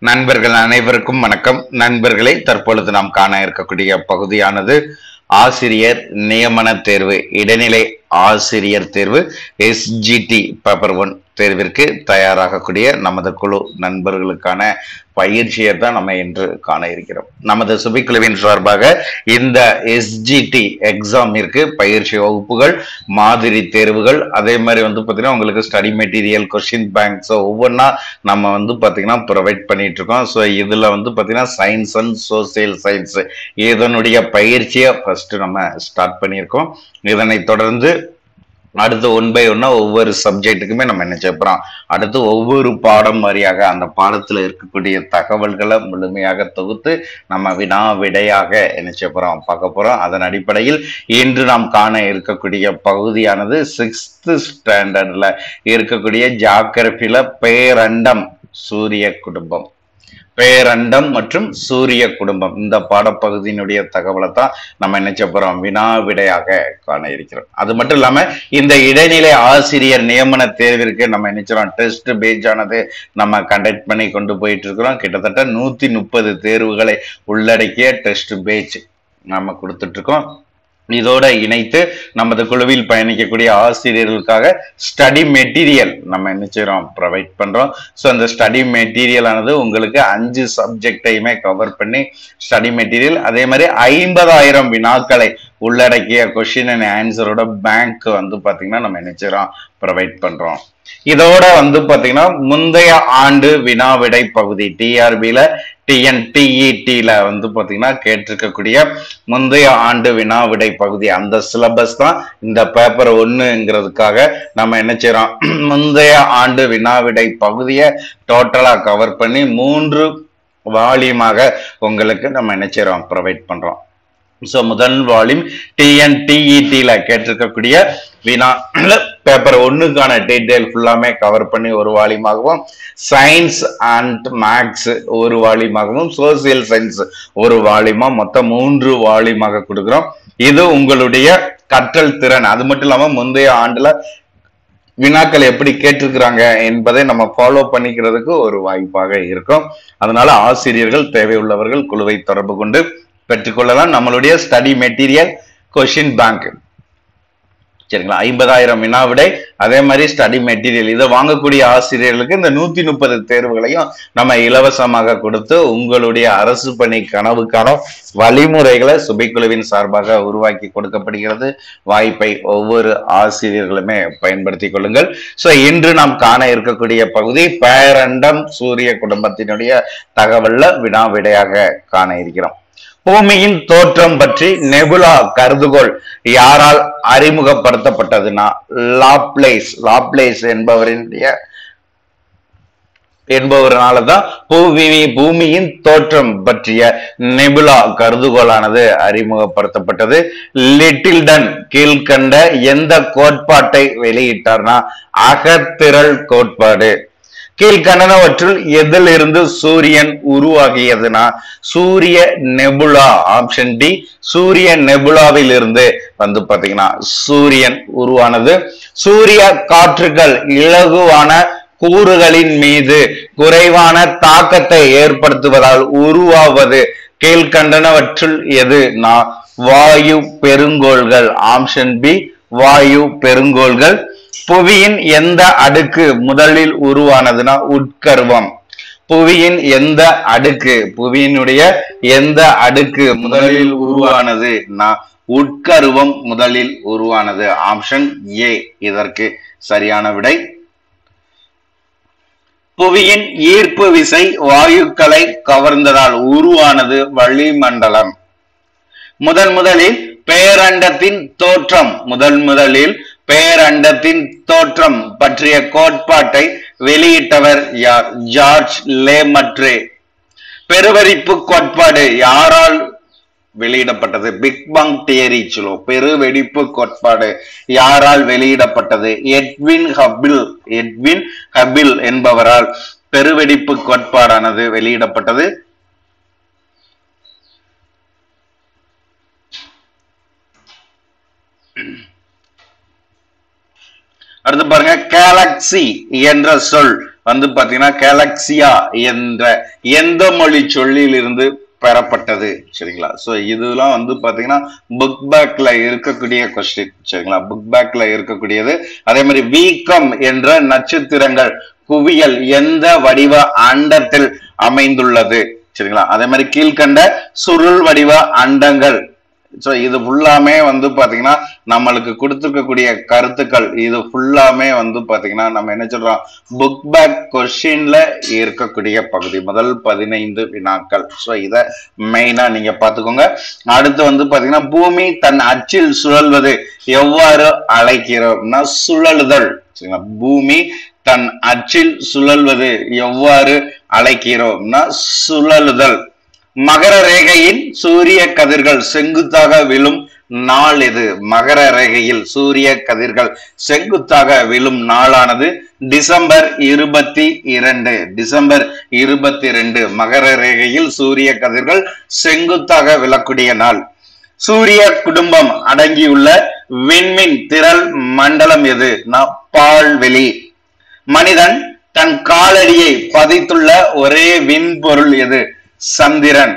நண்பர்கள் அனைவருக்கும் வணக்கம் நண்பர்களே தற்பொழுது நாம் காண இருக்கக்கூடிய பகுதியானது ஆசிரியர் நியமன தேர்வு இடைநிலை ஆசிரியர் தேர்வு எஸ்ஜிடி பேப்பர் ஒன் தேர்விற்கு தயாராகக்கூடிய நமது குழு நண்பர்களுக்கான பயிற்சியை தான் நம்ம இன்று காண இருக்கிறோம் நமது சுபிக்குழுவின் சார்பாக இந்த எஸ்ஜிடி எக்ஸாமிற்கு பயிற்சி வகுப்புகள் மாதிரி தேர்வுகள் அதே மாதிரி வந்து பார்த்தீங்கன்னா உங்களுக்கு study material question bank so ஒவ்வொன்றா நம்ம வந்து பார்த்தீங்கன்னா ப்ரொவைட் பண்ணிட்டு இருக்கோம் ஸோ இதில் வந்து பார்த்தீங்கன்னா சயின்ஸ் அண்ட் சோசியல் சயின்ஸ் இதனுடைய பயிற்சியை ஃபர்ஸ்ட் நம்ம ஸ்டார்ட் பண்ணியிருக்கோம் இதனை தொடர்ந்து அடுத்து ஒன் பை ஒன்னா ஒவ்வொரு சப்ஜெக்ட்டுக்குமே நம்ம என்ன செய்யப்போறோம் அடுத்து ஒவ்வொரு பாடம் வாரியாக அந்த பாடத்துல இருக்கக்கூடிய தகவல்களை முழுமையாக தொகுத்து நம்ம வினா விடையாக என்ன செய்ய போறோம் பார்க்க போறோம் அதன் அடிப்படையில் இன்று நாம் காண இருக்கக்கூடிய பகுதியானது சிக்ஸ்த் ஸ்டாண்டர்ட்ல இருக்கக்கூடிய ஜாகிரபில பேரண்டம் சூரிய குடும்பம் பேரண்டம் மற்றும் சூரிய குடும்பம் இந்த பாடப்பகுதியினுடைய தகவலை தான் நம்ம என்ன செய்ய போறோம் வினா விடையாக காண இருக்கிறோம் அது மட்டும் இல்லாம இந்த இடைநிலை ஆசிரியர் நியமன தேர்விற்கு நம்ம நினைச்சிரோம் டெஸ்ட் பேஜ் ஆனது நம்ம கண்டக்ட் பண்ணி கொண்டு போயிட்டு இருக்கிறோம் கிட்டத்தட்ட நூத்தி முப்பது தேர்வுகளை உள்ளடக்கிய டெஸ்ட் பேஜ் நம்ம கொடுத்துட்டு இருக்கோம் இதோட இணைத்து நமது குழுவில் பயணிக்கக்கூடிய ஆசிரியர்களுக்காக ஸ்டடி மெட்டீரியல் நம்ம என்ன செய்றோம் ப்ரொவைட் பண்றோம் ஸோ அந்த ஸ்டடி மெட்டீரியல் ஆனது உங்களுக்கு அஞ்சு சப்ஜெக்டையுமே கவர் பண்ணி ஸ்டடி மெட்டீரியல் அதே மாதிரி ஐம்பதாயிரம் வினாக்களை உள்ளடக்கிய கொஸ்டின் அண்ட் ஆன்சரோட பேங்க் வந்து பாத்தீங்கன்னா நம்ம என்ன செய்றோம் ப்ரொவைட் பண்றோம் இதோட வந்து பாத்தீங்கன்னா முந்தைய ஆண்டு வினா விடை பகுதி டிஆர்பியில டிஎன்டிஇடில வந்து பாத்தீங்கன்னா கேட்டிருக்கக்கூடிய முந்தைய ஆண்டு வினா விடை பகுதி அந்த சிலபஸ் தான் இந்த பேப்பர் ஒண்ணுங்கிறதுக்காக நம்ம என்ன செய்றோம் முந்தைய ஆண்டு வினா விடை பகுதியை டோட்டலா கவர் பண்ணி மூன்று வால்யூமாக உங்களுக்கு நம்ம என்ன செய்றோம் ப்ரொவைட் பண்றோம் ஸோ முதல் வால்யூம் டிஎன்டிஇடியில் கேட்டிருக்கக்கூடிய வினா பேப்பர் ஒன்றுக்கான டீட்டெயில் ஃபுல்லாமே கவர் பண்ணி ஒரு வால்யூமாகவும் சயின்ஸ் அண்ட் மேக்ஸ் ஒரு வால்யூமாகவும் சோசியல் சயின்ஸ் ஒரு வால்யூமா மொத்தம் மூன்று வால்யூமாக கொடுக்குறோம் இது உங்களுடைய கற்றல் திறன் அது மட்டும் இல்லாமல் முந்தைய ஆண்டுல வினாக்கள் எப்படி கேட்டிருக்கிறாங்க என்பதை நம்ம ஃபாலோ பண்ணிக்கிறதுக்கு ஒரு வாய்ப்பாக இருக்கும் அதனால ஆசிரியர்கள் தேவையுள்ளவர்கள் குழுவை தொடர்பு கொண்டு பெற்றுக்கொள்ளலாம் நம்மளுடைய ஸ்டடி மெட்டீரியல் கொஷின் பேங்க் சரிங்களா ஐம்பதாயிரம் வினா விடை அதே மாதிரி ஸ்டடி மெட்டீரியல் இதை வாங்கக்கூடிய ஆசிரியர்களுக்கு இந்த நூத்தி முப்பது தேர்வுகளையும் நம்ம இலவசமாக கொடுத்து உங்களுடைய அரசு பணி கனவுக்கான வழிமுறைகளை சுபைக்குழுவின் சார்பாக உருவாக்கி கொடுக்கப்படுகிறது வாய்ப்பை ஒவ்வொரு ஆசிரியர்களுமே பயன்படுத்தி கொள்ளுங்கள் ஸோ இன்று நாம் காண இருக்கக்கூடிய பகுதி பேரண்டம் சூரிய குடும்பத்தினுடைய தகவல்ல வினா விடையாக காண இருக்கிறோம் பூமியின் தோற்றம் பற்றி நெபுலா கருதுகோள் யாரால் அறிமுகப்படுத்தப்பட்டதுன்னா லாப்லேஸ் லாப்லேஸ் என்பவருடைய என்பவரால தான் பூமி பூமியின் தோற்றம் பற்றிய நெபுலா கருதுகோளானது அறிமுகப்படுத்தப்பட்டது லிட்டில்டன் கீழ்கண்ட எந்த கோட்பாட்டை வெளியிட்டார்னா அகத்திரள் கோட்பாடு கீழ்கண்டனவற்றுள் எதிலிருந்து சூரியன் உருவாகியதுனா சூரிய நெபுலா ஆப்ஷன் டி சூரிய நெபுலாவில் இருந்து வந்து பாத்தீங்கன்னா சூரியன் உருவானது சூரிய காற்றுகள் இலகுவான கூறுகளின் மீது குறைவான தாக்கத்தை ஏற்படுத்துவதால் உருவாவது கீழ்கண்டனவற்றுள் எது நான் வாயு பெருங்கோள்கள் ஆப்ஷன் பி வாயு பெருங்கோள்கள் புவியின் எந்த அடுக்கு முதலில் உருவானதுன்னா உட்கர்வம் புவியின் எந்த அடுக்கு புவியினுடைய எந்த அடுக்கு முதலில் உருவானது உட்கருவம் முதலில் உருவானது ஆப்ஷன் ஏ இதற்கு சரியான விடை புவியின் ஈர்ப்பு விசை வாயுக்களை கவர்ந்ததால் உருவானது வளிமண்டலம் முதன் முதலில் பேரண்டத்தின் தோற்றம் முதன் முதலில் பேரண்டத்தின் தோற்றம் பற்றிய கோட்பாட்டை வெளியிட்டவர் யார் ஜார்ஜ் லேமட்ரே பெருவரிப்பு கோட்பாடு யாரால் வெளியிடப்பட்டது பிக் பங் தியரி சொல்லுவோம் பெருவெடிப்பு கோட்பாடு யாரால் வெளியிடப்பட்டது எட்வின் ஹபில் எட்வின் ஹபில் என்பவரால் பெருவெடிப்பு கோட்பாடானது வெளியிடப்பட்டது அடுத்து பாருங்க கேலக்சி என்ற சொல் வந்து பாத்தீங்கன்னா கேலக்சியா என்ற எந்த மொழி சொல்லில் இருந்து பெறப்பட்டது சரிங்களா சோ இதெல்லாம் வந்து பாத்தீங்கன்னா புக் பேக்ல இருக்கக்கூடிய கொஸ்டின் சரிங்களா புக் பேக்ல இருக்கக்கூடியது அதே மாதிரி வீக்கம் என்ற நட்சத்திரங்கள் குவியல் எந்த வடிவ அண்டத்தில் அமைந்துள்ளது சரிங்களா அதே மாதிரி கீழ்கண்ட சுருள் வடிவ அண்டங்கள் ஸோ இது ஃபுல்லாமே வந்து பாத்தீங்கன்னா நம்மளுக்கு கொடுத்துருக்கக்கூடிய கருத்துக்கள் இது ஃபுல்லாமே வந்து பாத்தீங்கன்னா நம்ம என்ன சொல்றோம் புக் பேக் கொஸ்டின்ல இருக்கக்கூடிய பகுதி முதல் பதினைந்து வினாக்கள் ஸோ இதை மெயினா நீங்க பாத்துக்கோங்க அடுத்து வந்து பாத்தீங்கன்னா பூமி தன் அச்சில் சுழல்வது எவ்வாறு அழைக்கிறோம்னா சுழலுதல் சரிங்களா பூமி தன் அச்சில் சுழல்வது எவ்வாறு அழைக்கிறோம்னா சுழலுதல் மகர ரேகையின் சூரிய கதிர்கள் செங்குத்தாக விழும் நாள் எது மகர ரேகையில் சூரிய கதிர்கள் செங்குத்தாக விழும் நாளானது டிசம்பர் இருபத்தி இரண்டு டிசம்பர் இருபத்தி ரெண்டு மகர ரேகையில் சூரிய கதிர்கள் செங்குத்தாக விழக்கூடிய நாள் சூரிய குடும்பம் அடங்கியுள்ள விண்மின் திரள் மண்டலம் எது பால்வெளி மனிதன் தன் காலடியை பதித்துள்ள ஒரே விண்பொருள் எது சந்திரன்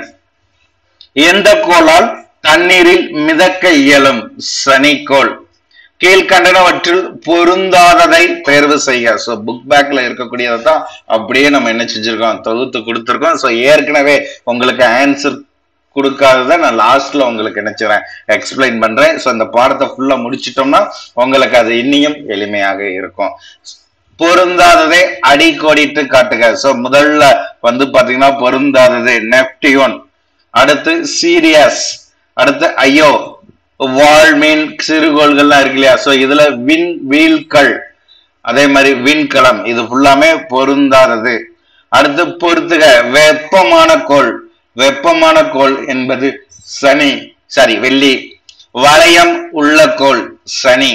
எந்த கோளால் தண்ணீரில் மிதக்க இயலும் சனிக்கோள் கீழ்கண்டனவற்றில் பொருந்தாததை தேர்வு செய்ய ஸோ புக் பேக்ல இருக்கக்கூடியதை தான் அப்படியே நம்ம என்ன செஞ்சிருக்கோம் தொகுத்து கொடுத்துருக்கோம் ஸோ ஏற்கனவே உங்களுக்கு ஆன்சர் கொடுக்காததை நான் லாஸ்ட்ல உங்களுக்கு நினைச்சுறேன் எக்ஸ்பிளைன் பண்றேன் ஸோ இந்த பாடத்தை ஃபுல்லா முடிச்சிட்டோம்னா உங்களுக்கு அது இன்னியும் எளிமையாக இருக்கும் பொருந்தாததை அடி கோடிட்டு காட்டுக ஸோ முதல்ல வந்து பாத்தீங்கன்னா பொருந்தாதது நெப்டியோன் அடுத்து சீரியஸ் அடுத்து ஐயோ வால்மீன் சிறுகோள்கள்லாம் இருக்கு இல்லையா ஸோ இதுல விண் வீழ்கள் அதே மாதிரி விண்கலம் இது ஃபுல்லாமே பொருந்தாதது அடுத்து பொறுத்துக வெப்பமான கோள் வெப்பமான கோள் என்பது சனி சாரி வெள்ளி வளையம் உள்ள கோள் சனி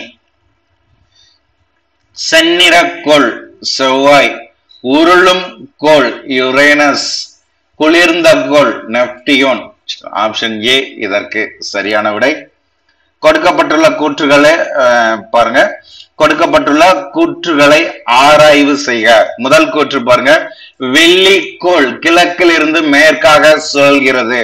செந்நிறக்கோள் செவ்வாய் உருளும் கோள் யுரேனஸ் குளிர்ந்த கோள் நெப்டியோன் ஆப்ஷன் ஏ இதற்கு சரியான விடை கொடுக்கப்பட்டுள்ள கூற்றுகளை அஹ், பாருங்க கொடுக்கப்பட்டுள்ள கூற்றுகளை ஆராய்வு செய்க முதல் கூற்று பாருங்க வெள்ளிக்கோள் கிழக்கில் இருந்து மேற்காக சொல்கிறது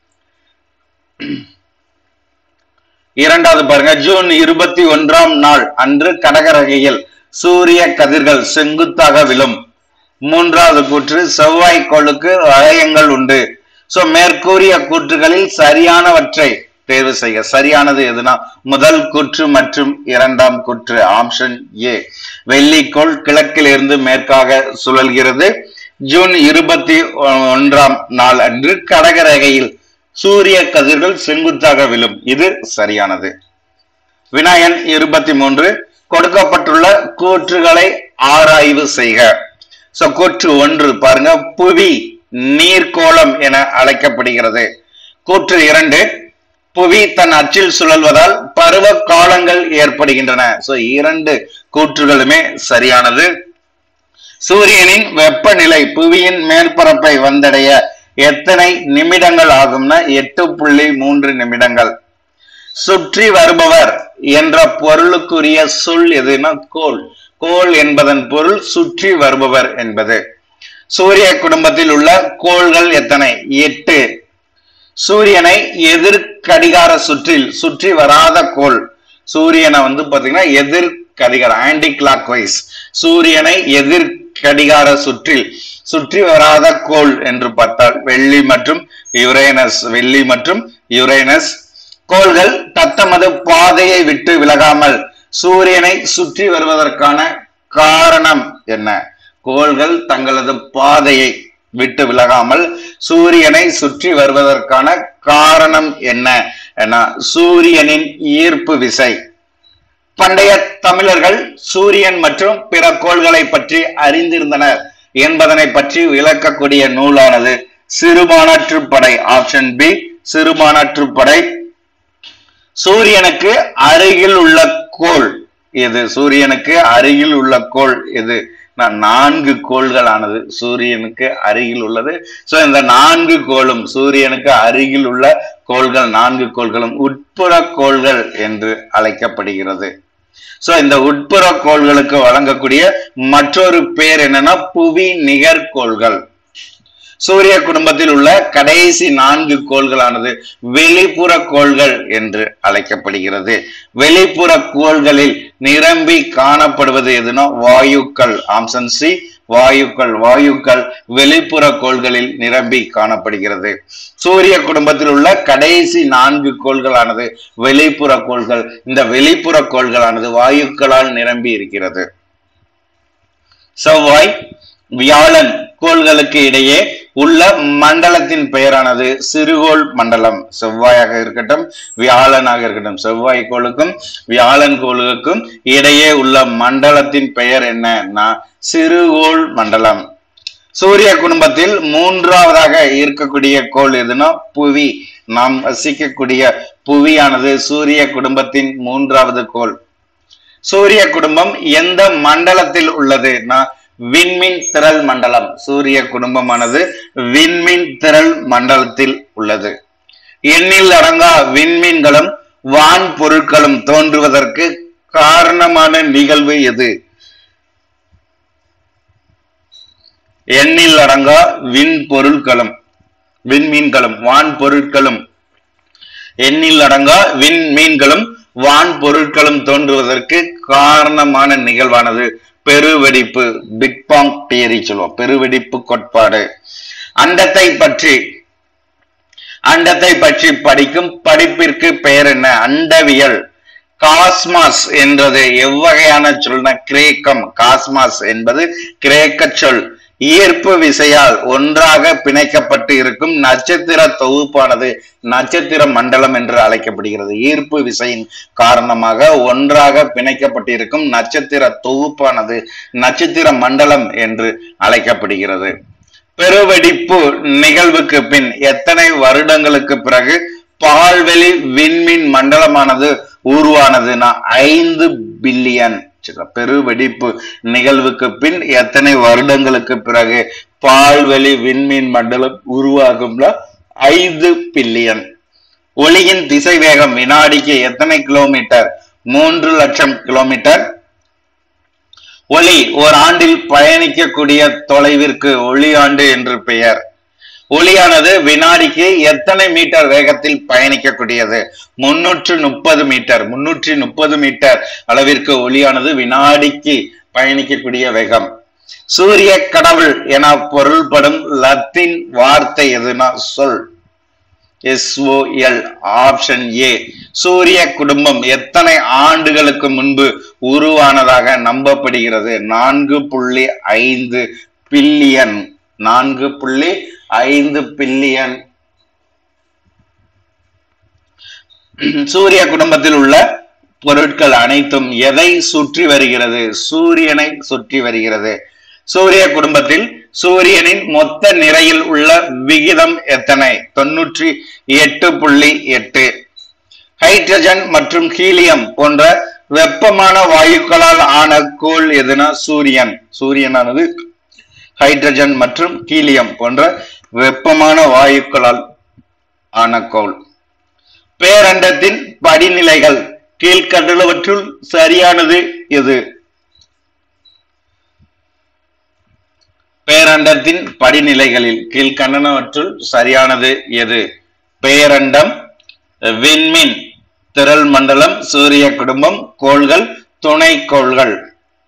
இரண்டாவது பாருங்க ஜூன் இருபத்தி ஒன்றாம் நாள் அன்று கடகரகையில் சூரிய கதிர்கள் செங்குத்தாக விழும் மூன்றாவது கூற்று செவ்வாய் கோளுக்கு வளையங்கள் உண்டு சோ மேற்கூறிய கூற்றுகளில் சரியானவற்றை தேர்வு செய்ய சரியானது எதுனா முதல் கூற்று மற்றும் இரண்டாம் கூற்று ஆப்ஷன் ஏ வெள்ளிக்கோள் கிழக்கில் இருந்து மேற்காக சுழல்கிறது ஜூன் இருபத்தி ஒன்றாம் நாள் அன்று கடகரேகையில் சூரிய கதிர்கள் செங்குத்தாக விழும் இது சரியானது வினாயன் இருபத்தி மூன்று கொடுக்கப்பட்டுள்ள கூற்றுகளை ஆராய்வு செய்க சோ கூற்று ஒன்று பாருங்க புவி நீர்க்கோளம் என அழைக்கப்படுகிறது கூற்று இரண்டு புவி தன் அச்சில் சுழல்வதால் பருவ காலங்கள் ஏற்படுகின்றன சோ இரண்டு கூற்றுகளுமே சரியானது சூரியனின் வெப்பநிலை புவியின் மேற்பரப்பை வந்தடைய எத்தனை நிமிடங்கள் ஆகும்னா எட்டு புள்ளி மூன்று நிமிடங்கள் சுற்றி வருபவர் என்ற பொருளுக்குரிய சொல் எதுனா கோள் கோள் என்பதன் பொருள் சுற்றி வருபவர் என்பது சூரிய குடும்பத்தில் உள்ள கோள்கள் எத்தனை எட்டு சூரியனை எதிர் கடிகார சுற்றில் சுற்றி வராத கோள் சூரியனை வந்து பாத்தீங்கன்னா எதிர் கடிகார ஆன்டி கிளாக் வைஸ் சூரியனை எதிர் கடிகார சுற்றில் சுற்றி வராத கோள் என்று பார்த்தால் வெள்ளி மற்றும் யுரேனஸ் வெள்ளி மற்றும் யுரேனஸ் கோள்கள் தத்தமது பாதையை விட்டு விலகாமல் சூரியனை சுற்றி வருவதற்கான காரணம் என்ன கோள்கள் தங்களது பாதையை விட்டு விலகாமல் சூரியனை சுற்றி வருவதற்கான காரணம் என்ன என சூரியனின் ஈர்ப்பு விசை பண்டைய தமிழர்கள் சூரியன் மற்றும் பிற கோள்களை பற்றி அறிந்திருந்தனர் என்பதனை பற்றி விளக்கக்கூடிய நூலானது சிறுபானாற்றுப்படை ஆப்ஷன் பி சிறுபானாற்றுப்படை சூரியனுக்கு அருகில் உள்ள கோள் எது சூரியனுக்கு அருகில் உள்ள கோள் எது நான் நான்கு கோள்களானது சூரியனுக்கு அருகில் உள்ளது சோ இந்த நான்கு கோளும் சூரியனுக்கு அருகில் உள்ள கோள்கள் நான்கு கோள்களும் உட்புற கோள்கள் என்று அழைக்கப்படுகிறது சோ இந்த உட்புற கோள்களுக்கு வழங்கக்கூடிய மற்றொரு பேர் என்னன்னா புவி நிகர்கோள்கள் சூரிய குடும்பத்தில் உள்ள கடைசி நான்கு கோள்களானது வெளிப்புற கோள்கள் என்று அழைக்கப்படுகிறது வெளிப்புற கோள்களில் நிரம்பி காணப்படுவது எதுனா வாயுக்கள் ஆம்சன் சி வாயுக்கள் வாயுக்கள் வெளிப்புற கோள்களில் நிரம்பி காணப்படுகிறது சூரிய குடும்பத்தில் உள்ள கடைசி நான்கு கோள்களானது வெளிப்புற கோள்கள் இந்த வெளிப்புற கோள்களானது வாயுக்களால் நிரம்பி இருக்கிறது செவ்வாய் வியாழன் கோள்களுக்கு இடையே உள்ள மண்டலத்தின் பெயரானது சிறுகோள் மண்டலம் செவ்வாயாக இருக்கட்டும் வியாழனாக இருக்கட்டும் செவ்வாய் கோளுக்கும் வியாழன் கோளுக்கும் இடையே உள்ள மண்டலத்தின் பெயர் என்னன்னா சிறுகோள் மண்டலம் சூரிய குடும்பத்தில் மூன்றாவதாக இருக்கக்கூடிய கோள் எதுனா புவி நாம் வசிக்கக்கூடிய புவியானது சூரிய குடும்பத்தின் மூன்றாவது கோள் சூரிய குடும்பம் எந்த மண்டலத்தில் உள்ளதுன்னா விண்மீன் திரள் மண்டலம் சூரிய குடும்பமானது விண்மீன் திரள் மண்டலத்தில் உள்ளது எண்ணில் அடங்கா விண்மீன்களும் வான் பொருட்களும் தோன்றுவதற்கு காரணமான நிகழ்வு எது எண்ணில் அடங்கா விண் பொருட்களும் விண்மீன்களும் வான் பொருட்களும் எண்ணில் அடங்கா விண்மீன்களும் வான் பொருட்களும் தோன்றுவதற்கு காரணமான நிகழ்வானது பெருவெடிப்பு பிக் பாங் தியரி சொல்லுவோம் பெருவெடிப்பு கோட்பாடு அண்டத்தை பற்றி அண்டத்தை பற்றி படிக்கும் படிப்பிற்கு பெயர் என்ன அண்டவியல் காஸ்மாஸ் என்றது எவ்வகையான சொல்னா கிரேக்கம் காஸ்மாஸ் என்பது கிரேக்க சொல் ஈர்ப்பு விசையால் ஒன்றாக பிணைக்கப்பட்டு இருக்கும் நட்சத்திர தொகுப்பானது நட்சத்திர மண்டலம் என்று அழைக்கப்படுகிறது ஈர்ப்பு விசையின் காரணமாக ஒன்றாக பிணைக்கப்பட்டிருக்கும் நட்சத்திர தொகுப்பானது நட்சத்திர மண்டலம் என்று அழைக்கப்படுகிறது பெருவெடிப்பு நிகழ்வுக்கு பின் எத்தனை வருடங்களுக்கு பிறகு பால்வெளி விண்மீன் மண்டலமானது உருவானதுன்னா ஐந்து பில்லியன் பெருவெடிப்பு நிகழ்வுக்கு பின் எத்தனை வருடங்களுக்கு பிறகு பால்வெளி விண்மீன் மண்டலம் உருவாகும்னா ஐந்து பில்லியன் ஒளியின் திசை வேகம் வினாடிக்கு எத்தனை கிலோமீட்டர் மூன்று லட்சம் கிலோமீட்டர் ஒளி ஒரு ஆண்டில் பயணிக்கக்கூடிய தொலைவிற்கு ஒளி ஆண்டு என்று பெயர் ஒளியானது வினாடிக்கு எத்தனை மீட்டர் வேகத்தில் பயணிக்கக்கூடியது முன்னூற்று முப்பது மீட்டர் முன்னூற்றி முப்பது மீட்டர் அளவிற்கு ஒளியானது வினாடிக்கு பயணிக்கக்கூடிய வேகம் சூரிய கடவுள் என பொருள்படும் லத்தீன் வார்த்தை எதுனா சொல் எஸ்ஓஎல் ஆப்ஷன் ஏ சூரிய குடும்பம் எத்தனை ஆண்டுகளுக்கு முன்பு உருவானதாக நம்பப்படுகிறது நான்கு புள்ளி ஐந்து பில்லியன் நான்கு புள்ளி ஐந்து பில்லியன் சூரிய குடும்பத்தில் உள்ள பொருட்கள் அனைத்தும் எதை சுற்றி வருகிறது சூரியனை சுற்றி வருகிறது சூரிய குடும்பத்தில் சூரியனின் மொத்த நிறையில் உள்ள விகிதம் எத்தனை தொன்னூற்றி எட்டு புள்ளி எட்டு ஹைட்ரஜன் மற்றும் ஹீலியம் போன்ற வெப்பமான வாயுக்களால் ஆன கோள் எதுனா சூரியன் சூரியனானது ஹைட்ரஜன் மற்றும் ஹீலியம் போன்ற வெப்பமான வாயுக்களால் ஆன கோள் பேரண்டத்தின் படிநிலைகள் கீழ்கண்டவற்றுள் சரியானது எது பேரண்டத்தின் படிநிலைகளில் கீழ்கண்டனவற்றுள் சரியானது எது பேரண்டம் விண்மீன் திரள் மண்டலம் சூரிய குடும்பம் கோள்கள் துணை கோள்கள்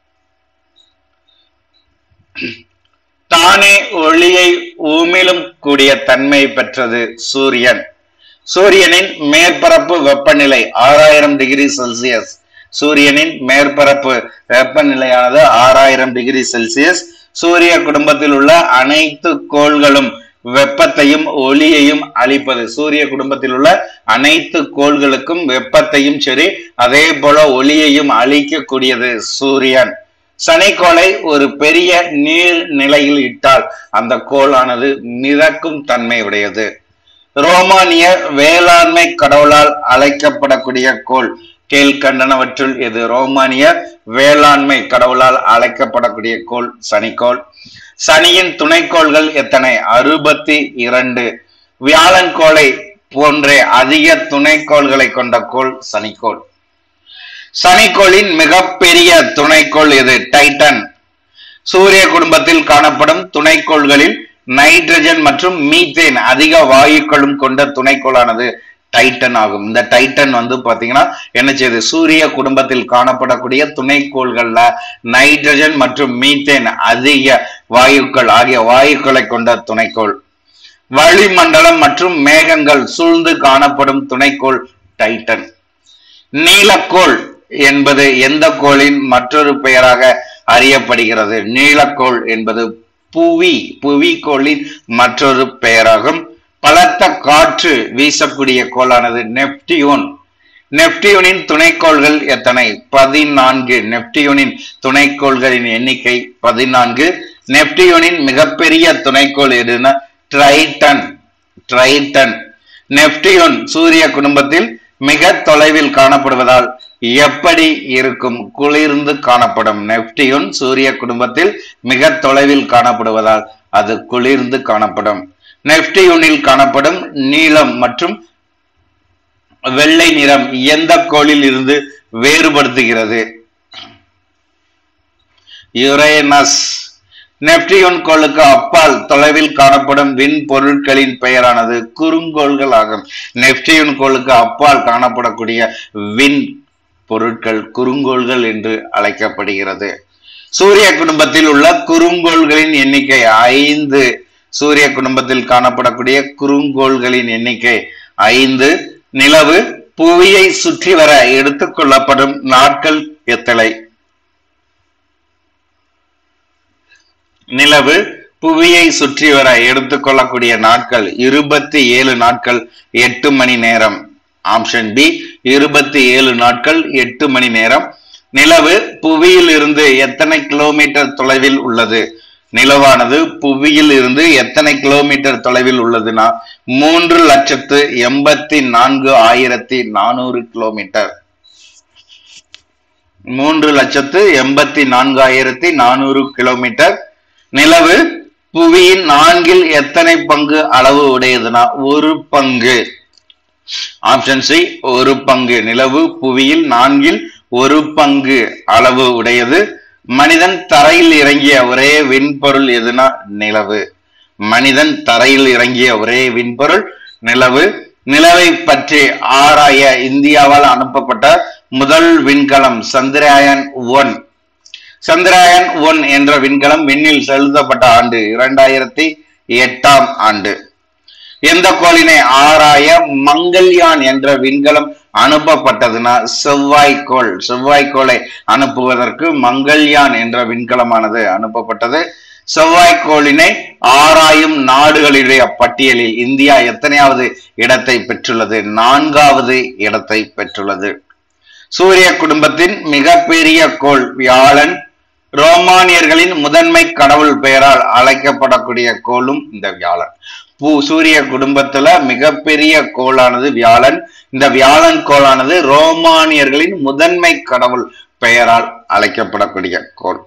தானே ஒளியை உமிழும் கூடிய தன்மை பெற்றது சூரியன் சூரியனின் மேற்பரப்பு வெப்பநிலை ஆறாயிரம் டிகிரி செல்சியஸ் சூரியனின் மேற்பரப்பு வெப்பநிலையானது ஆறாயிரம் டிகிரி செல்சியஸ் சூரிய குடும்பத்தில் உள்ள அனைத்து கோள்களும் வெப்பத்தையும் ஒளியையும் அளிப்பது சூரிய குடும்பத்தில் உள்ள அனைத்து கோள்களுக்கும் வெப்பத்தையும் சரி அதே போல ஒளியையும் அளிக்கக்கூடியது சூரியன் சனிக்கோளை ஒரு பெரிய நீர் நிலையில் இட்டால் அந்த கோளானது மிதக்கும் தன்மை உடையது ரோமானிய வேளாண்மை கடவுளால் அழைக்கப்படக்கூடிய கோள் கீழ்கண்டனவற்றுள் எது ரோமானிய வேளாண்மை கடவுளால் அழைக்கப்படக்கூடிய கோள் சனிக்கோள் சனியின் துணைக்கோள்கள் எத்தனை அறுபத்தி இரண்டு வியாழன் கோளை போன்ற அதிக துணைக்கோள்களை கொண்ட கோள் சனிக்கோள் சனிக்கோளின் மிகப்பெரிய துணைக்கோள் எது டைட்டன் சூரிய குடும்பத்தில் காணப்படும் துணைக்கோள்களில் நைட்ரஜன் மற்றும் மீத்தேன் அதிக வாயுக்களும் கொண்ட துணைக்கோளானது டைட்டன் ஆகும் இந்த டைட்டன் வந்து பாத்தீங்கன்னா என்ன செய்யுது சூரிய குடும்பத்தில் காணப்படக்கூடிய துணைக்கோள்கள்ல நைட்ரஜன் மற்றும் மீத்தேன் அதிக வாயுக்கள் ஆகிய வாயுக்களை கொண்ட துணைக்கோள் வளிமண்டலம் மற்றும் மேகங்கள் சூழ்ந்து காணப்படும் துணைக்கோள் டைட்டன் நீலக்கோள் என்பது எந்த கோளின் மற்றொரு பெயராக அறியப்படுகிறது நீலக்கோள் என்பது புவி புவிக்கோளின் மற்றொரு பெயராகும் பலத்த காற்று வீசக்கூடிய கோளானது நெப்டியூன் நெப்டியூனின் துணைக்கோள்கள் எத்தனை பதினான்கு நெப்டியூனின் துணைக்கோள்களின் எண்ணிக்கை பதினான்கு நெப்டியூனின் மிகப்பெரிய துணைக்கோள் எதுனா ட்ரைட்டன் ட்ரைட்டன் நெப்டியூன் சூரிய குடும்பத்தில் மிக தொலைவில் காணப்படுவதால் எப்படி இருக்கும் குளிர்ந்து காணப்படும் நெப்டியூன் சூரிய குடும்பத்தில் மிக தொலைவில் காணப்படுவதால் அது குளிர்ந்து காணப்படும் நெப்டியூனில் காணப்படும் நீலம் மற்றும் வெள்ளை நிறம் எந்த கோளில் இருந்து வேறுபடுத்துகிறது யுரேனஸ் நெப்டியூன் கோளுக்கு அப்பால் தொலைவில் காணப்படும் விண் பொருட்களின் பெயரானது குறுங்கோள்கள் ஆகும் நெப்டியூன் கோளுக்கு அப்பால் காணப்படக்கூடிய விண் பொருட்கள் குறுங்கோள்கள் என்று அழைக்கப்படுகிறது சூரிய குடும்பத்தில் உள்ள குறுங்கோள்களின் எண்ணிக்கை ஐந்து சூரிய குடும்பத்தில் காணப்படக்கூடிய குறுங்கோள்களின் எண்ணிக்கை ஐந்து நிலவு புவியை சுற்றி வர எடுத்துக்கொள்ளப்படும் நாட்கள் எத்தனை நிலவு புவியை சுற்றி வர எடுத்துக்கொள்ளக்கூடிய நாட்கள் இருபத்தி ஏழு நாட்கள் எட்டு மணி நேரம் ஆப்ஷன் பி இருபத்தி ஏழு நாட்கள் எட்டு மணி நேரம் நிலவு புவியில் இருந்து எத்தனை கிலோமீட்டர் தொலைவில் உள்ளது நிலவானது புவியில் இருந்து எத்தனை கிலோமீட்டர் தொலைவில் உள்ளதுன்னா மூன்று லட்சத்து எண்பத்தி நான்கு ஆயிரத்தி நானூறு கிலோமீட்டர் மூன்று லட்சத்து எண்பத்தி நான்காயிரத்தி நானூறு கிலோமீட்டர் நிலவு புவியின் நான்கில் எத்தனை பங்கு அளவு உடையதுன்னா ஒரு பங்கு ஆப்ஷன் சி ஒரு பங்கு நிலவு புவியில் நான்கில் ஒரு பங்கு அளவு உடையது மனிதன் தரையில் இறங்கிய ஒரே விண்பொருள் எதுனா நிலவு மனிதன் தரையில் இறங்கிய ஒரே விண்பொருள் நிலவு நிலவை பற்றி ஆராய இந்தியாவால் அனுப்பப்பட்ட முதல் விண்கலம் சந்திராயன் ஒன் சந்திராயன் ஒன் என்ற விண்கலம் விண்ணில் செலுத்தப்பட்ட ஆண்டு இரண்டாயிரத்தி எட்டாம் ஆண்டு எந்த கோளினை ஆராய மங்கள்யான் என்ற விண்கலம் அனுப்பப்பட்டதுன்னா செவ்வாய்க்கோள் செவ்வாய்க்கோளை அனுப்புவதற்கு மங்கள்யான் என்ற விண்கலமானது அனுப்பப்பட்டது செவ்வாய்க்கோளினை ஆராயும் நாடுகளுடைய பட்டியலில் இந்தியா எத்தனையாவது இடத்தை பெற்றுள்ளது நான்காவது இடத்தை பெற்றுள்ளது சூரிய குடும்பத்தின் மிகப்பெரிய கோள் வியாழன் ரோமானியர்களின் முதன்மை கடவுள் பெயரால் அழைக்கப்படக்கூடிய கோளும் இந்த வியாழன் பூ சூரிய குடும்பத்துல மிகப்பெரிய கோளானது வியாழன் இந்த வியாழன் கோளானது ரோமானியர்களின் முதன்மை கடவுள் பெயரால் அழைக்கப்படக்கூடிய கோள்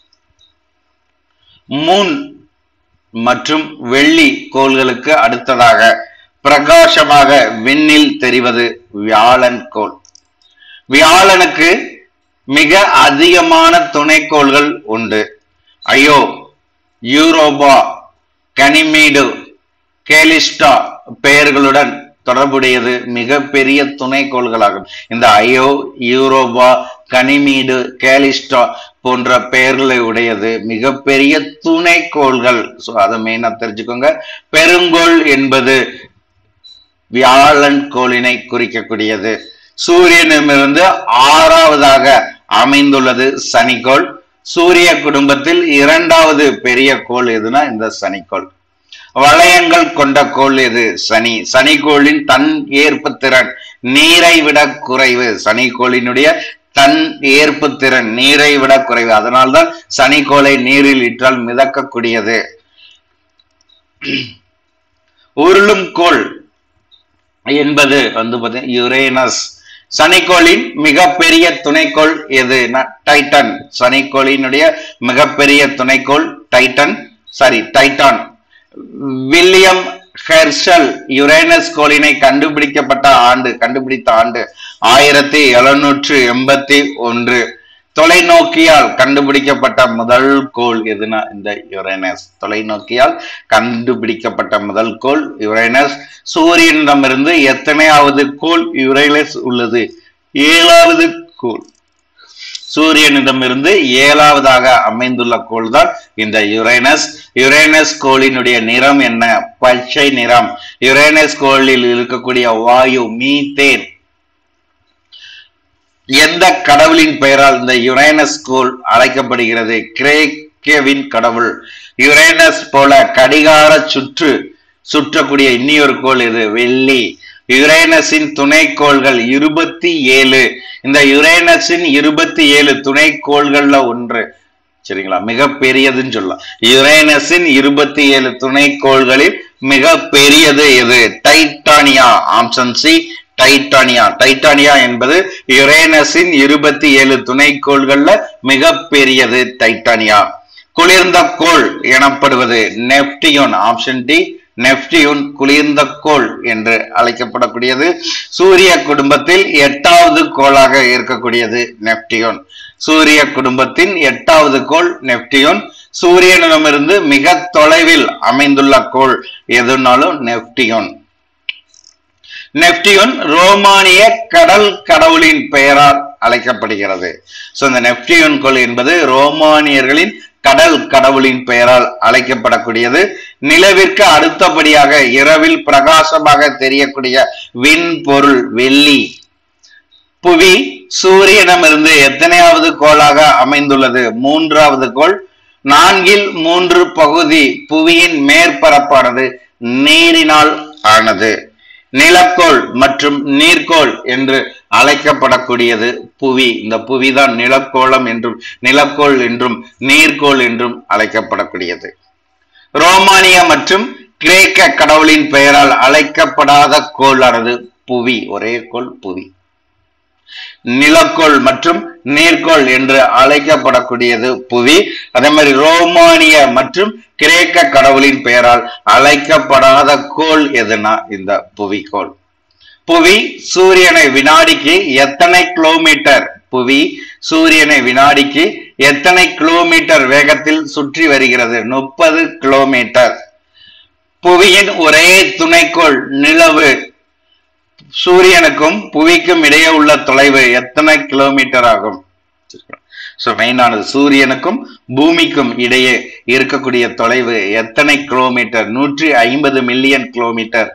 மூன் மற்றும் வெள்ளி கோள்களுக்கு அடுத்ததாக பிரகாசமாக விண்ணில் தெரிவது வியாழன் கோள் வியாழனுக்கு மிக அதிகமான துணைக்கோள்கள் உண்டு ஐயோ யூரோபா கனிமீடு கேலிஸ்டா பெயர்களுடன் தொடர்புடையது மிகப்பெரிய துணைக்கோள்களாகும் இந்த ஐயோ யூரோபா கனிமீடு கேலிஸ்டா போன்ற பெயர்களை உடையது மிகப்பெரிய துணைக்கோள்கள் ஸோ அதை மெயினா தெரிஞ்சுக்கோங்க பெருங்கோள் என்பது வியாழன் கோளினை குறிக்கக்கூடியது சூரியனிடமிருந்து ஆறாவதாக அமைந்துள்ளது சனிக்கோள் சூரிய குடும்பத்தில் இரண்டாவது பெரிய கோள் எதுனா இந்த சனிக்கோள் வளையங்கள் கொண்ட கோள் எது சனி சனிக்கோளின் தன் ஏற்பு திறன் நீரை விட குறைவு சனிக்கோளினுடைய தன் ஏற்பு திறன் நீரை விட குறைவு அதனால்தான் சனிக்கோளை நீரில் இட்டால் மிதக்கக்கூடியது உருளும் கோள் என்பது வந்து பார்த்தீங்கன்னா யுரேனஸ் சனிக்கோளின் மிகப்பெரிய துணைக்கோள் எது டைட்டன் சனிக்கோளினுடைய மிகப்பெரிய துணைக்கோள் Titan sorry Titan William Herschel Uranus கோளினை கண்டுபிடிக்கப்பட்ட ஆண்டு கண்டுபிடித்த ஆண்டு ஆயிரத்தி எழுநூற்று எண்பத்தி ஒன்று தொலைநோக்கியால் கண்டுபிடிக்கப்பட்ட முதல் கோள் எதுனா இந்த யுரேனஸ் தொலைநோக்கியால் கண்டுபிடிக்கப்பட்ட முதல் கோள் யுரேனஸ் சூரியனிடமிருந்து எத்தனையாவது கோள் யுரேனஸ் உள்ளது ஏழாவது கோள் சூரியனிடமிருந்து ஏழாவதாக அமைந்துள்ள கோள் தான் இந்த யுரேனஸ் யுரேனஸ் கோளினுடைய நிறம் என்ன பச்சை நிறம் யுரேனஸ் கோளில் இருக்கக்கூடிய வாயு மீத்தேன் எந்த கடவுளின் பெயரால் இந்த யுரேனஸ் கோள் அழைக்கப்படுகிறது கிரேக்கவின் கடவுள் யுரேனஸ் போல கடிகார சுற்று சுற்றக்கூடிய இன்னியொரு கோள் இது வெள்ளி யுரேனஸின் துணைக்கோள்கள் இருபத்தி ஏழு இந்த யுரேனஸின் இருபத்தி ஏழு துணைக்கோள்கள்ல ஒன்று சரிங்களா மிக பெரியதுன்னு சொல்லலாம் யுரேனஸின் இருபத்தி ஏழு துணைக்கோள்களில் மிக பெரியது எது டைட்டானியா ஆப்ஷன் சி டைட்டானியா டைட்டானியா என்பது யுரேனஸின் இருபத்தி ஏழு துணைக்கோள்கள்ல மிக பெரியது டைட்டானியா குளிர்ந்த கோள் எனப்படுவது நெப்டியூன் ஆப்ஷன் டி நெப்டியூன் குளிர்ந்த கோள் என்று அழைக்கப்படக்கூடியது சூரிய குடும்பத்தில் எட்டாவது கோளாக இருக்கக்கூடியது நெப்டியூன் சூரிய குடும்பத்தின் எட்டாவது கோள் நெப்டியூன் சூரியனிடமிருந்து மிக தொலைவில் அமைந்துள்ள கோள் எதுனாலும் நெப்டியூன் நெப்டியூன் ரோமானிய கடல் கடவுளின் பெயரால் அழைக்கப்படுகிறது சோ இந்த நெப்டியூன் கோள் என்பது ரோமானியர்களின் கடல் கடவுளின் பெயரால் அழைக்கப்படக்கூடியது நிலவிற்கு அடுத்தபடியாக இரவில் பிரகாசமாக தெரியக்கூடிய விண்பொருள் வெள்ளி புவி சூரியனிடமிருந்து எத்தனையாவது கோளாக அமைந்துள்ளது மூன்றாவது கோள் நான்கில் மூன்று பகுதி புவியின் மேற்பரப்பானது நீரினால் ஆனது நிலக்கோள் மற்றும் நீர்க்கோள் என்று அழைக்கப்படக்கூடியது புவி இந்த புவிதான் நிலக்கோளம் என்றும் நிலக்கோள் என்றும் நீர்க்கோள் என்றும் அழைக்கப்படக்கூடியது ரோமானிய மற்றும் கிரேக்க கடவுளின் பெயரால் அழைக்கப்படாத கோளானது புவி ஒரே கோள் புவி நிலக்கோள் மற்றும் நீர்க்கோள் என்று அழைக்கப்படக்கூடியது புவி அதே மாதிரி ரோமானிய மற்றும் கிரேக்க கடவுளின் பெயரால் அழைக்கப்படாத கோள் எதுனா இந்த புவிக்கோள் புவி சூரியனை வினாடிக்கு எத்தனை கிலோமீட்டர் புவி சூரியனை வினாடிக்கு எத்தனை கிலோமீட்டர் வேகத்தில் சுற்றி வருகிறது முப்பது கிலோமீட்டர் புவியின் ஒரே துணைக்கோள் நிலவு சூரியனுக்கும் புவிக்கும் இடையே உள்ள தொலைவு எத்தனை கிலோமீட்டர் ஆகும் ஸோ மெயினானது சூரியனுக்கும் பூமிக்கும் இடையே இருக்கக்கூடிய தொலைவு எத்தனை கிலோமீட்டர் நூற்றி ஐம்பது மில்லியன் கிலோமீட்டர்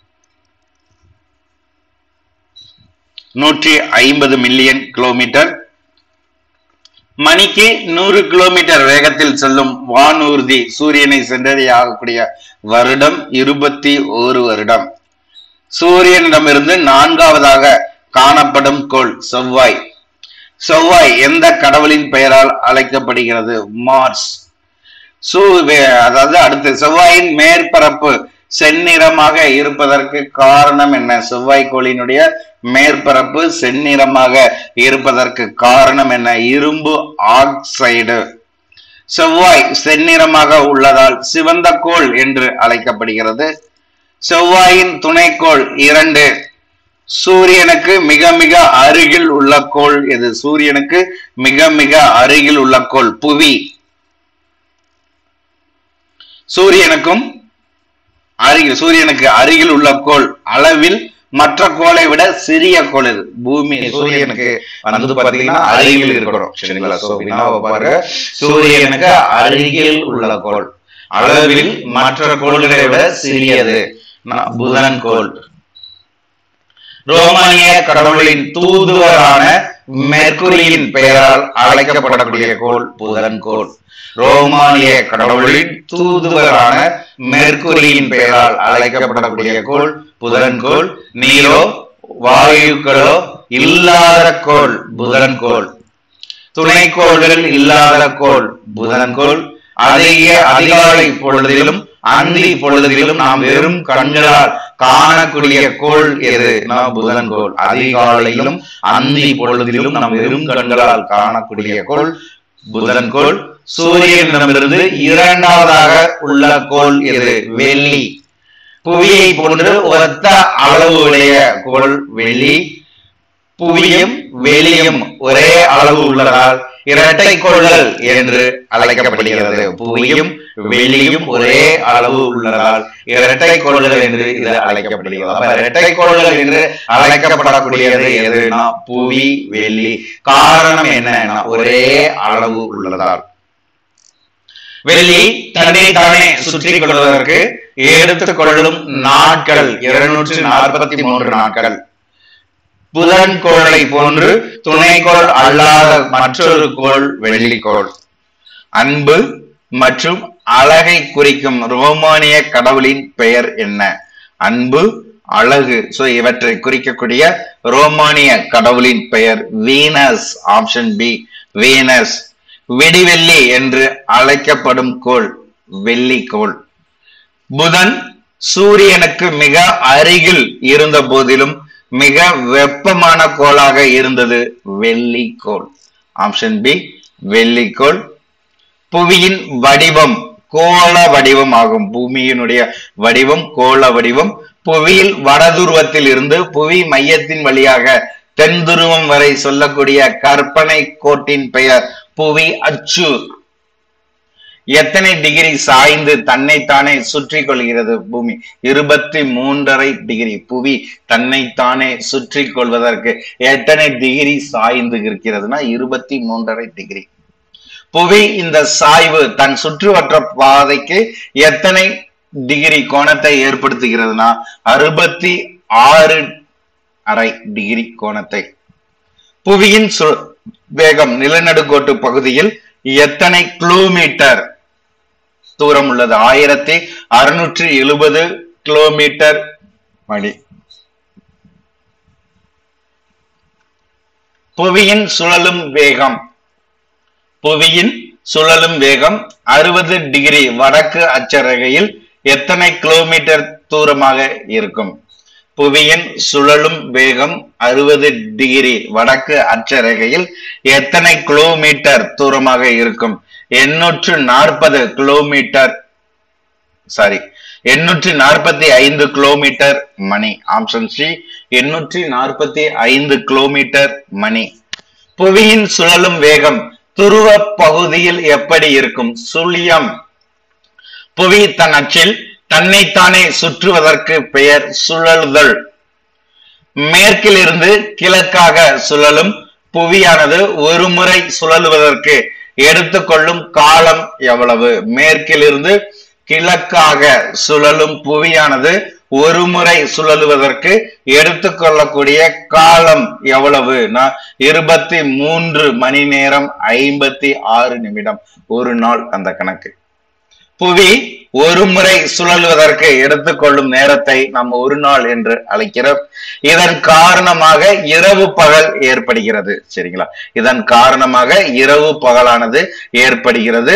நூற்றி ஐம்பது மில்லியன் கிலோமீட்டர் மணிக்கு நூறு கிலோமீட்டர் வேகத்தில் செல்லும் வானூர்தி சூரியனை சென்றடையக்கூடிய வருடம் இருபத்தி ஒரு வருடம் சூரியனிடமிருந்து நான்காவதாக காணப்படும் கோள் செவ்வாய் செவ்வாய் எந்த கடவுளின் பெயரால் அழைக்கப்படுகிறது மார்ஸ் சூ அதாவது அடுத்து செவ்வாயின் மேற்பரப்பு செந்நிறமாக இருப்பதற்கு காரணம் என்ன செவ்வாய் கோளினுடைய மேற்பரப்பு செந்நிறமாக இருப்பதற்கு காரணம் என்ன இரும்பு ஆக்சைடு செவ்வாய் செந்நிறமாக உள்ளதால் சிவந்த கோள் என்று அழைக்கப்படுகிறது செவ்வாயின் துணைக்கோள் இரண்டு சூரியனுக்கு மிக மிக அருகில் உள்ள கோள் எது சூரியனுக்கு மிக மிக அருகில் உள்ள கோள் புவி சூரியனுக்கும் அருகில் சூரியனுக்கு அருகில் உள்ள கோள் அளவில் மற்ற கோளை விட சிறிய கோள் இது பூமி சூரியனுக்கு வந்து பாத்தீங்கன்னா அருகில் இருக்கிறோம் சரிங்களா சோ வினாவை பாருங்க சூரியனுக்கு அருகில் உள்ள கோள் அளவில் மற்ற கோள்களை விட சிறியது புதன் கோள் ரோமானிய கடவுளின் தூதுவரான மெர்குரியின் பெயரால் அழைக்கப்படக்கூடிய கோள் புதன் கோள் ரோமானிய கடவுளின் தூதுவரான மெர்குரியின் பெயரால் அழைக்கப்படக்கூடிய கோள் புதன் கோள் நீரோ வாயுக்களோ இல்லாத கோள் புதன் கோள் துணைக்கோள்கள் இல்லாத கோள் புதன் கோள் அதிக அதிகாலை பொழுதிலும் அந்தி பொழுதிலும் நாம் வெறும் கண்களால் காணக்கூடிய கோள் எது நாம் புதன் கோள் அதிகாலையிலும் அந்தி பொழுதிலும் நாம் வெறும் கண்களால் காணக்கூடிய கோள் புதன் கோள் சூரியனிடமிருந்து இரண்டாவதாக உள்ள கோள் எது வெள்ளி புவியை போன்று ஒத்த அளவு உடைய கோள் வெள்ளி புவியும் வெளியும் ஒரே அளவு உள்ளதால் இரட்டை கோள்கள் என்று அழைக்கப்படுகிறது புவியும் வெளியும் ஒரே அளவு உள்ளதால் இரட்டை கோள்கள் என்று இது அழைக்கப்படுகிறது அப்ப இரட்டை கோள்கள் என்று அழைக்கப்படக்கூடியது எதுனா புவி வெளி காரணம் என்னன்னா ஒரே அளவு உள்ளதால் வெள்ளி தன்னை தானே சுற்றி கொள்வதற்கு எடுத்துக்கொள்ளும் நாட்கள் இருநூற்று நாற்பத்தி மூன்று நாட்கள் புதன் கோளை போன்று துணைக்கோள் அல்லாத மற்றொரு கோள் வெள்ளிக்கோள் அன்பு மற்றும் அழகை குறிக்கும் ரோமானிய கடவுளின் பெயர் என்ன அன்பு அழகு சோ இவற்றை குறிக்கக்கூடிய ரோமானிய கடவுளின் பெயர் வீனஸ் ஆப்ஷன் பி வீனஸ் வெடிவெள்ளி என்று அழைக்கப்படும் கோள் வெள்ளிக்கோள் புதன் சூரியனுக்கு மிக அருகில் இருந்த போதிலும் மிக வெப்பமான கோளாக இருந்தது வெள்ளிக்கோள் ஆப்ஷன் பி வெள்ளிக்கோள் புவியின் வடிவம் கோள வடிவம் ஆகும் பூமியினுடைய வடிவம் கோள வடிவம் புவியில் வடதுருவத்தில் இருந்து புவி மையத்தின் வழியாக தென் துருவம் வரை சொல்லக்கூடிய கற்பனை கோட்டின் பெயர் புவி அச்சு எத்தனை டிகிரி சாய்ந்து தன்னைத்தானே சுற்றி கொள்கிறது பூமி இருபத்தி மூன்றரை டிகிரி புவி தன்னைத்தானே சுற்றி கொள்வதற்கு எத்தனை டிகிரி சாய்ந்து இருக்கிறதுனா இருபத்தி மூன்றரை டிகிரி புவி இந்த சாய்வு தன் சுற்றுவட்ட பாதைக்கு எத்தனை டிகிரி கோணத்தை ஏற்படுத்துகிறதுனா அறுபத்தி ஆறு அரை டிகிரி கோணத்தை புவியின் சு வேகம் நிலநடுக்கோட்டு பகுதியில் எத்தனை கிலோமீட்டர் தூரம் உள்ளது ஆயிரத்தி அறுநூற்றி எழுபது கிலோமீட்டர் மணி புவியின் சுழலும் வேகம் புவியின் சுழலும் வேகம் அறுபது டிகிரி வடக்கு அச்சரகையில் எத்தனை கிலோமீட்டர் தூரமாக இருக்கும் புவியின் சுழலும் வேகம் அறுபது டிகிரி வடக்கு அச்சரேகையில் எத்தனை கிலோமீட்டர் தூரமாக இருக்கும் எண்ணூற்று நாற்பது கிலோமீட்டர் சாரி எண்ணூற்றி நாற்பத்தி ஐந்து கிலோமீட்டர் மணி ஆப்ஷன் சி எண்ணூற்றி நாற்பத்தி ஐந்து கிலோமீட்டர் மணி புவியின் சுழலும் வேகம் துருவ பகுதியில் எப்படி இருக்கும் சுழியம் புவி தன் அச்சில் தன்னைத்தானே சுற்றுவதற்கு பெயர் சுழலுதல் மேற்கிலிருந்து கிழக்காக சுழலும் புவியானது ஒரு முறை சுழலுவதற்கு எடுத்துக்கொள்ளும் காலம் எவ்வளவு மேற்கிலிருந்து கிழக்காக சுழலும் புவியானது ஒரு முறை சுழலுவதற்கு எடுத்துக்கொள்ளக்கூடிய காலம் எவ்வளவு இருபத்தி மூன்று மணி நேரம் ஐம்பத்தி ஆறு நிமிடம் ஒரு நாள் அந்த கணக்கு புவி ஒரு முறை சுழலுவதற்கு எடுத்துக்கொள்ளும் நேரத்தை நாம் ஒரு நாள் என்று அழைக்கிறோம் இதன் காரணமாக இரவு பகல் ஏற்படுகிறது சரிங்களா இதன் காரணமாக இரவு பகலானது ஏற்படுகிறது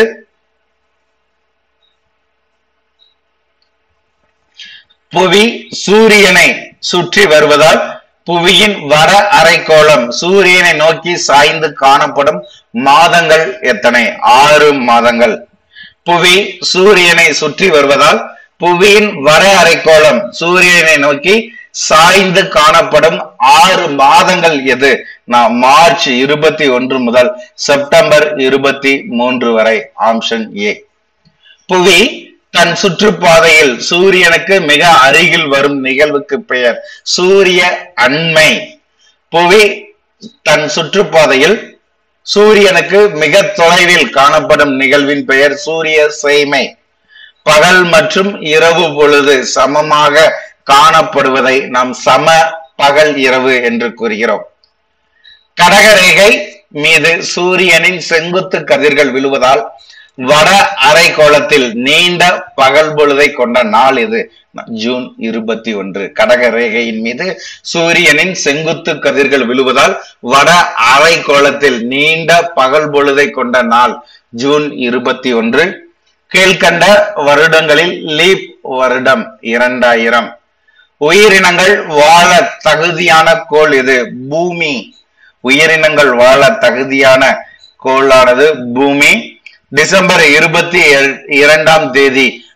புவி சூரியனை சுற்றி வருவதால் புவியின் வர அரைக்கோளம் சூரியனை நோக்கி சாய்ந்து காணப்படும் மாதங்கள் எத்தனை ஆறு மாதங்கள் புவி சூரியனை சுற்றி வருவதால் புவியின் வர அரைக்கோளம் சூரியனை நோக்கி சாய்ந்து காணப்படும் ஆறு மாதங்கள் எது நான் மார்ச் இருபத்தி ஒன்று முதல் செப்டம்பர் இருபத்தி மூன்று வரை ஆப்ஷன் ஏ புவி தன் சுற்றுப்பாதையில் சூரியனுக்கு மிக அருகில் வரும் நிகழ்வுக்கு பெயர் சூரிய அண்மை புவி தன் சுற்றுப்பாதையில் சூரியனுக்கு மிக தொலைவில் காணப்படும் நிகழ்வின் பெயர் சூரிய சேமை பகல் மற்றும் இரவு பொழுது சமமாக காணப்படுவதை நாம் சம பகல் இரவு என்று கூறுகிறோம் கடகரேகை மீது சூரியனின் செங்குத்து கதிர்கள் விழுவதால் வட அரைக்கோளத்தில் நீண்ட பகல் பொழுதை கொண்ட நாள் இது ஜூன் இருபத்தி ஒன்று கடக ரேகையின் மீது சூரியனின் செங்குத்து கதிர்கள் விழுவதால் வட அரைக்கோளத்தில் நீண்ட பகல் பொழுதை கொண்ட நாள் ஜூன் இருபத்தி ஒன்று கீழ்கண்ட வருடங்களில் லீப் வருடம் இரண்டாயிரம் உயிரினங்கள் வாழ தகுதியான கோள் இது பூமி உயிரினங்கள் வாழ தகுதியான கோளானது பூமி டிசம்பர் இருபத்தி இரண்டாம் தேதி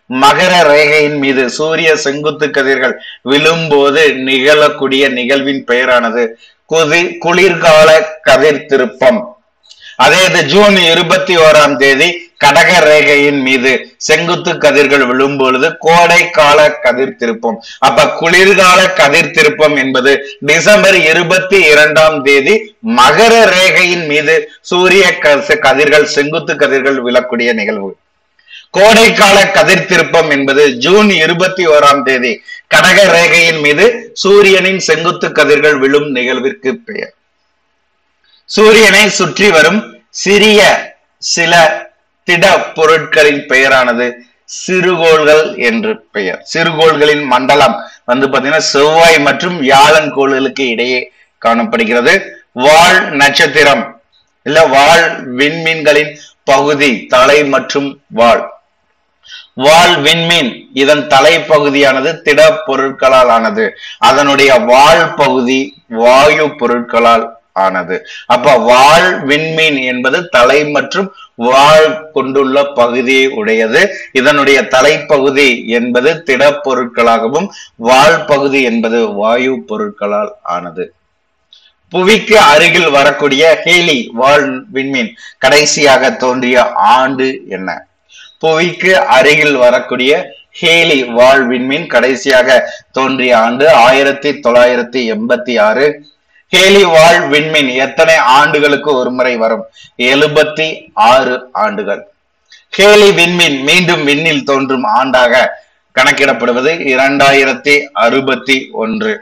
மகர ரேகையின் மீது சூரிய செங்குத்து கதிர்கள் விழும்போது நிகழக்கூடிய நிகழ்வின் பெயரானது குதி குளிர்கால கதிர் திருப்பம் அதே இது ஜூன் இருபத்தி ஓராம் தேதி கடக ரேகையின் மீது செங்குத்து கதிர்கள் விழும்பொழுது கோடை கால கதிர் திருப்பம் அப்ப குளிர்கால கதிர் திருப்பம் என்பது டிசம்பர் இருபத்தி இரண்டாம் தேதி மகர ரேகையின் மீது சூரிய க- கதிர்கள் செங்குத்து கதிர்கள் விழக்கூடிய நிகழ்வு கோடைக்கால கதிர் திருப்பம் என்பது ஜூன் இருபத்தி ஓராம் தேதி கடக ரேகையின் மீது சூரியனின் செங்குத்து கதிர்கள் விழும் நிகழ்விற்கு பெயர் சூரியனை சுற்றி வரும் சிறிய சில திட பொருட்களின் பெயரானது சிறுகோள்கள் என்று பெயர் சிறுகோள்களின் மண்டலம் வந்து பாத்தீங்கன்னா செவ்வாய் மற்றும் வியாழன் கோள்களுக்கு இடையே காணப்படுகிறது வால் நட்சத்திரம் இல்ல வால் விண்மீன்களின் பகுதி தலை மற்றும் வால் வால் விண்மீன் இதன் தலைப்பகுதியானது திட பொருட்களால் ஆனது அதனுடைய வால் பகுதி வாயு பொருட்களால் ஆனது அப்ப வால் விண்மீன் என்பது தலை மற்றும் வால் கொண்டுள்ள பகுதியை உடையது இதனுடைய தலைப்பகுதி என்பது திட பொருட்களாகவும் வால் பகுதி என்பது வாயு பொருட்களால் ஆனது புவிக்கு அருகில் வரக்கூடிய ஹேலி வால் விண்மீன் கடைசியாக தோன்றிய ஆண்டு என்ன புவிக்கு அருகில் வரக்கூடிய ஹேலி வால் விண்மீன் கடைசியாக தோன்றிய ஆண்டு ஆயிரத்தி தொள்ளாயிரத்தி எண்பத்தி ஆறு ஹேலி வால் விண்மீன் எத்தனை ஆண்டுகளுக்கு ஒரு முறை வரும் எழுபத்தி ஆறு ஆண்டுகள் ஹேலி விண்மீன் மீண்டும் விண்ணில் தோன்றும் ஆண்டாக கணக்கிடப்படுவது இரண்டாயிரத்தி அறுபத்தி ஒன்று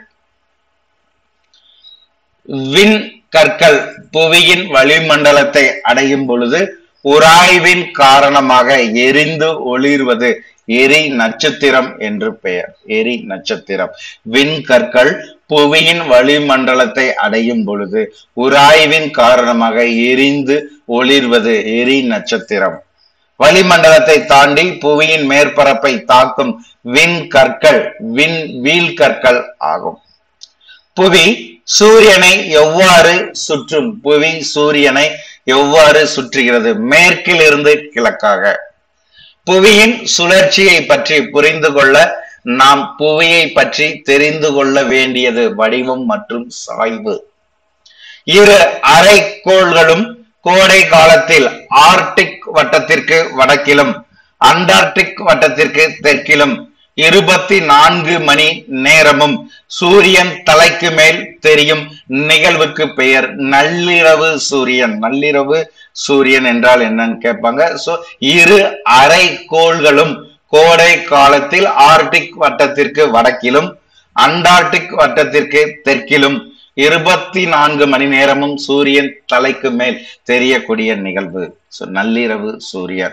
விண் கற்கள் புவியின் வளிமண்டலத்தை அடையும் பொழுது உராய்வின் காரணமாக எரிந்து ஒளிர்வது எரி நட்சத்திரம் என்று பெயர் எரி நட்சத்திரம் விண்கற்கள் புவியின் வளிமண்டலத்தை அடையும் பொழுது உராய்வின் காரணமாக எரிந்து ஒளிர்வது எரி நட்சத்திரம் வளிமண்டலத்தை தாண்டி புவியின் மேற்பரப்பை தாக்கும் விண்கற்கள் விண் வீழ்கற்கள் ஆகும் புவி சூரியனை எவ்வாறு சுற்றும் புவி சூரியனை எவ்வாறு சுற்றுகிறது மேற்கிலிருந்து கிழக்காக புவியின் சுழற்சியை பற்றி புரிந்து கொள்ள நாம் புவியை பற்றி தெரிந்து கொள்ள வேண்டியது வடிவம் மற்றும் சாய்வு இரு அரைக்கோள்களும் கோடை காலத்தில் ஆர்டிக் வட்டத்திற்கு வடக்கிலும் அண்டார்டிக் வட்டத்திற்கு தெற்கிலும் இருபத்தி நான்கு மணி நேரமும் சூரியன் தலைக்கு மேல் தெரியும் நிகழ்வுக்கு பெயர் நள்ளிரவு சூரியன் நள்ளிரவு சூரியன் என்றால் என்னன்னு கேட்பாங்க சோ இரு அரைக்கோள்களும் கோடை காலத்தில் ஆர்டிக் வட்டத்திற்கு வடக்கிலும் அண்டார்டிக் வட்டத்திற்கு தெற்கிலும் இருபத்தி நான்கு மணி நேரமும் சூரியன் தலைக்கு மேல் தெரியக்கூடிய நிகழ்வு So, நள்ளிரவு சூரியன்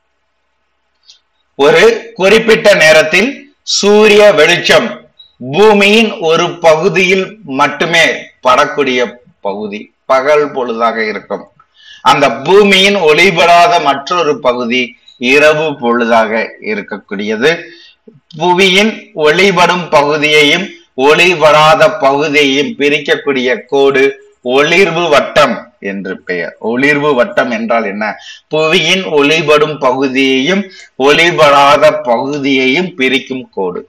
ஒரு குறிப்பிட்ட நேரத்தில் சூரிய வெளிச்சம் பூமியின் ஒரு பகுதியில் மட்டுமே படக்கூடிய பகுதி பகல் பொழுதாக இருக்கும் அந்த பூமியின் ஒளிபடாத மற்றொரு பகுதி இரவு பொழுதாக இருக்கக்கூடியது புவியின் ஒளிபடும் பகுதியையும் ஒளிபடாத பகுதியையும் பிரிக்கக்கூடிய கோடு ஒளிர்வு வட்டம் என்று பெயர் ஒளிர்வு வட்டம் என்றால் என்ன புவியின் ஒளிபடும் பகுதியையும் ஒளிபடாத பகுதியையும் பிரிக்கும் கோடு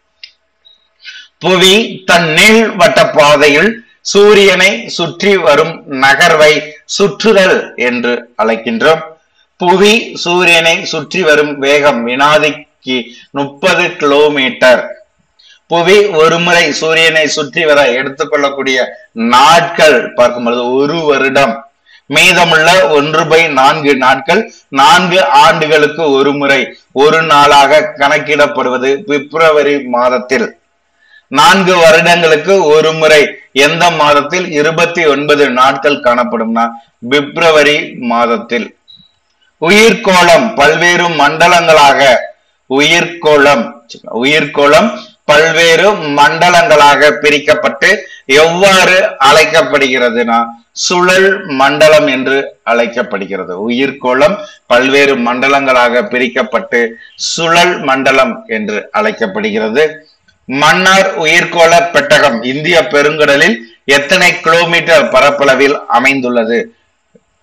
புவி தன் நீள்வட்ட பாதையில் சூரியனை சுற்றி வரும் நகர்வை சுற்றுதல் என்று அழைக்கின்றோம் புவி சூரியனை சுற்றி வரும் வேகம் வினாடிக்கு முப்பது கிலோமீட்டர் புவி ஒருமுறை சூரியனை சுற்றி வர எடுத்துக்கொள்ளக்கூடிய நாட்கள் பார்க்கும்பொழுது ஒரு வருடம் மீதமுள்ள ஒன்று பை நான்கு நாட்கள் நான்கு ஆண்டுகளுக்கு ஒரு முறை ஒரு நாளாக கணக்கிடப்படுவது பிப்ரவரி மாதத்தில் நான்கு வருடங்களுக்கு ஒரு முறை எந்த மாதத்தில் இருபத்தி ஒன்பது நாட்கள் காணப்படும்னா பிப்ரவரி மாதத்தில் உயிர்கோளம் பல்வேறு மண்டலங்களாக உயிர்கோளம் உயிர்கோளம் பல்வேறு மண்டலங்களாக பிரிக்கப்பட்டு எவ்வாறு அழைக்கப்படுகிறதுனா சுழல் மண்டலம் என்று அழைக்கப்படுகிறது உயிர்கோளம் பல்வேறு மண்டலங்களாக பிரிக்கப்பட்டு சுழல் மண்டலம் என்று அழைக்கப்படுகிறது மன்னார் உயிர்கோள பெட்டகம் இந்திய பெருங்கடலில் எத்தனை கிலோமீட்டர் பரப்பளவில் அமைந்துள்ளது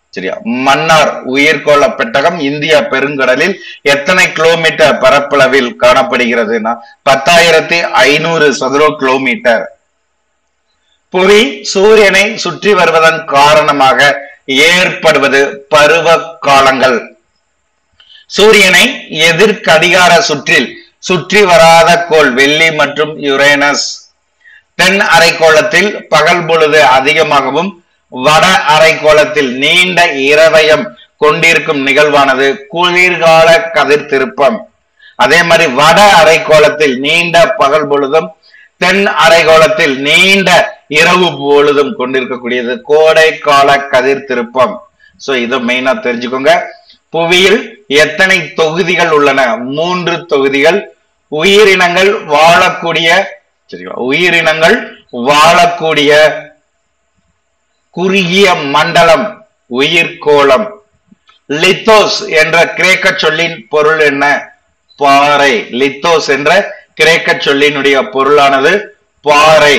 சரியா மன்னார் உயிர்கோள பெட்டகம் இந்திய பெருங்கடலில் எத்தனை கிலோமீட்டர் பரப்பளவில் காணப்படுகிறதுனா பத்தாயிரத்தி ஐநூறு சதுர கிலோமீட்டர் புவி சூரியனை சுற்றி வருவதன் காரணமாக ஏற்படுவது பருவ காலங்கள் சூரியனை எதிர்கடிகார சுற்றில் சுற்றி வராத கோள் வெள்ளி மற்றும் யுரேனஸ் தென் அரைக்கோளத்தில் பகல் பொழுது அதிகமாகவும் வட அரைக்கோளத்தில் நீண்ட இரவயம் கொண்டிருக்கும் நிகழ்வானது குளிர்கால கதிர் திருப்பம் அதே மாதிரி வட அரைக்கோளத்தில் நீண்ட பகல் பொழுதும் தென் அரைக்கோளத்தில் நீண்ட இரவு பொழுதும் கொண்டிருக்கக்கூடியது கோடை கால கதிர் திருப்பம் சோ இதை மெயினா தெரிஞ்சுக்கோங்க புவியில் எத்தனை தொகுதிகள் உள்ளன மூன்று தொகுதிகள் உயிரினங்கள் வாழக்கூடிய சரிங்களா உயிரினங்கள் வாழக்கூடிய குறுகிய மண்டலம் உயிர்கோளம் லித்தோஸ் என்ற கிரேக்க சொல்லின் பொருள் என்ன பாறை லித்தோஸ் என்ற கிரேக்க சொல்லினுடைய பொருளானது பாறை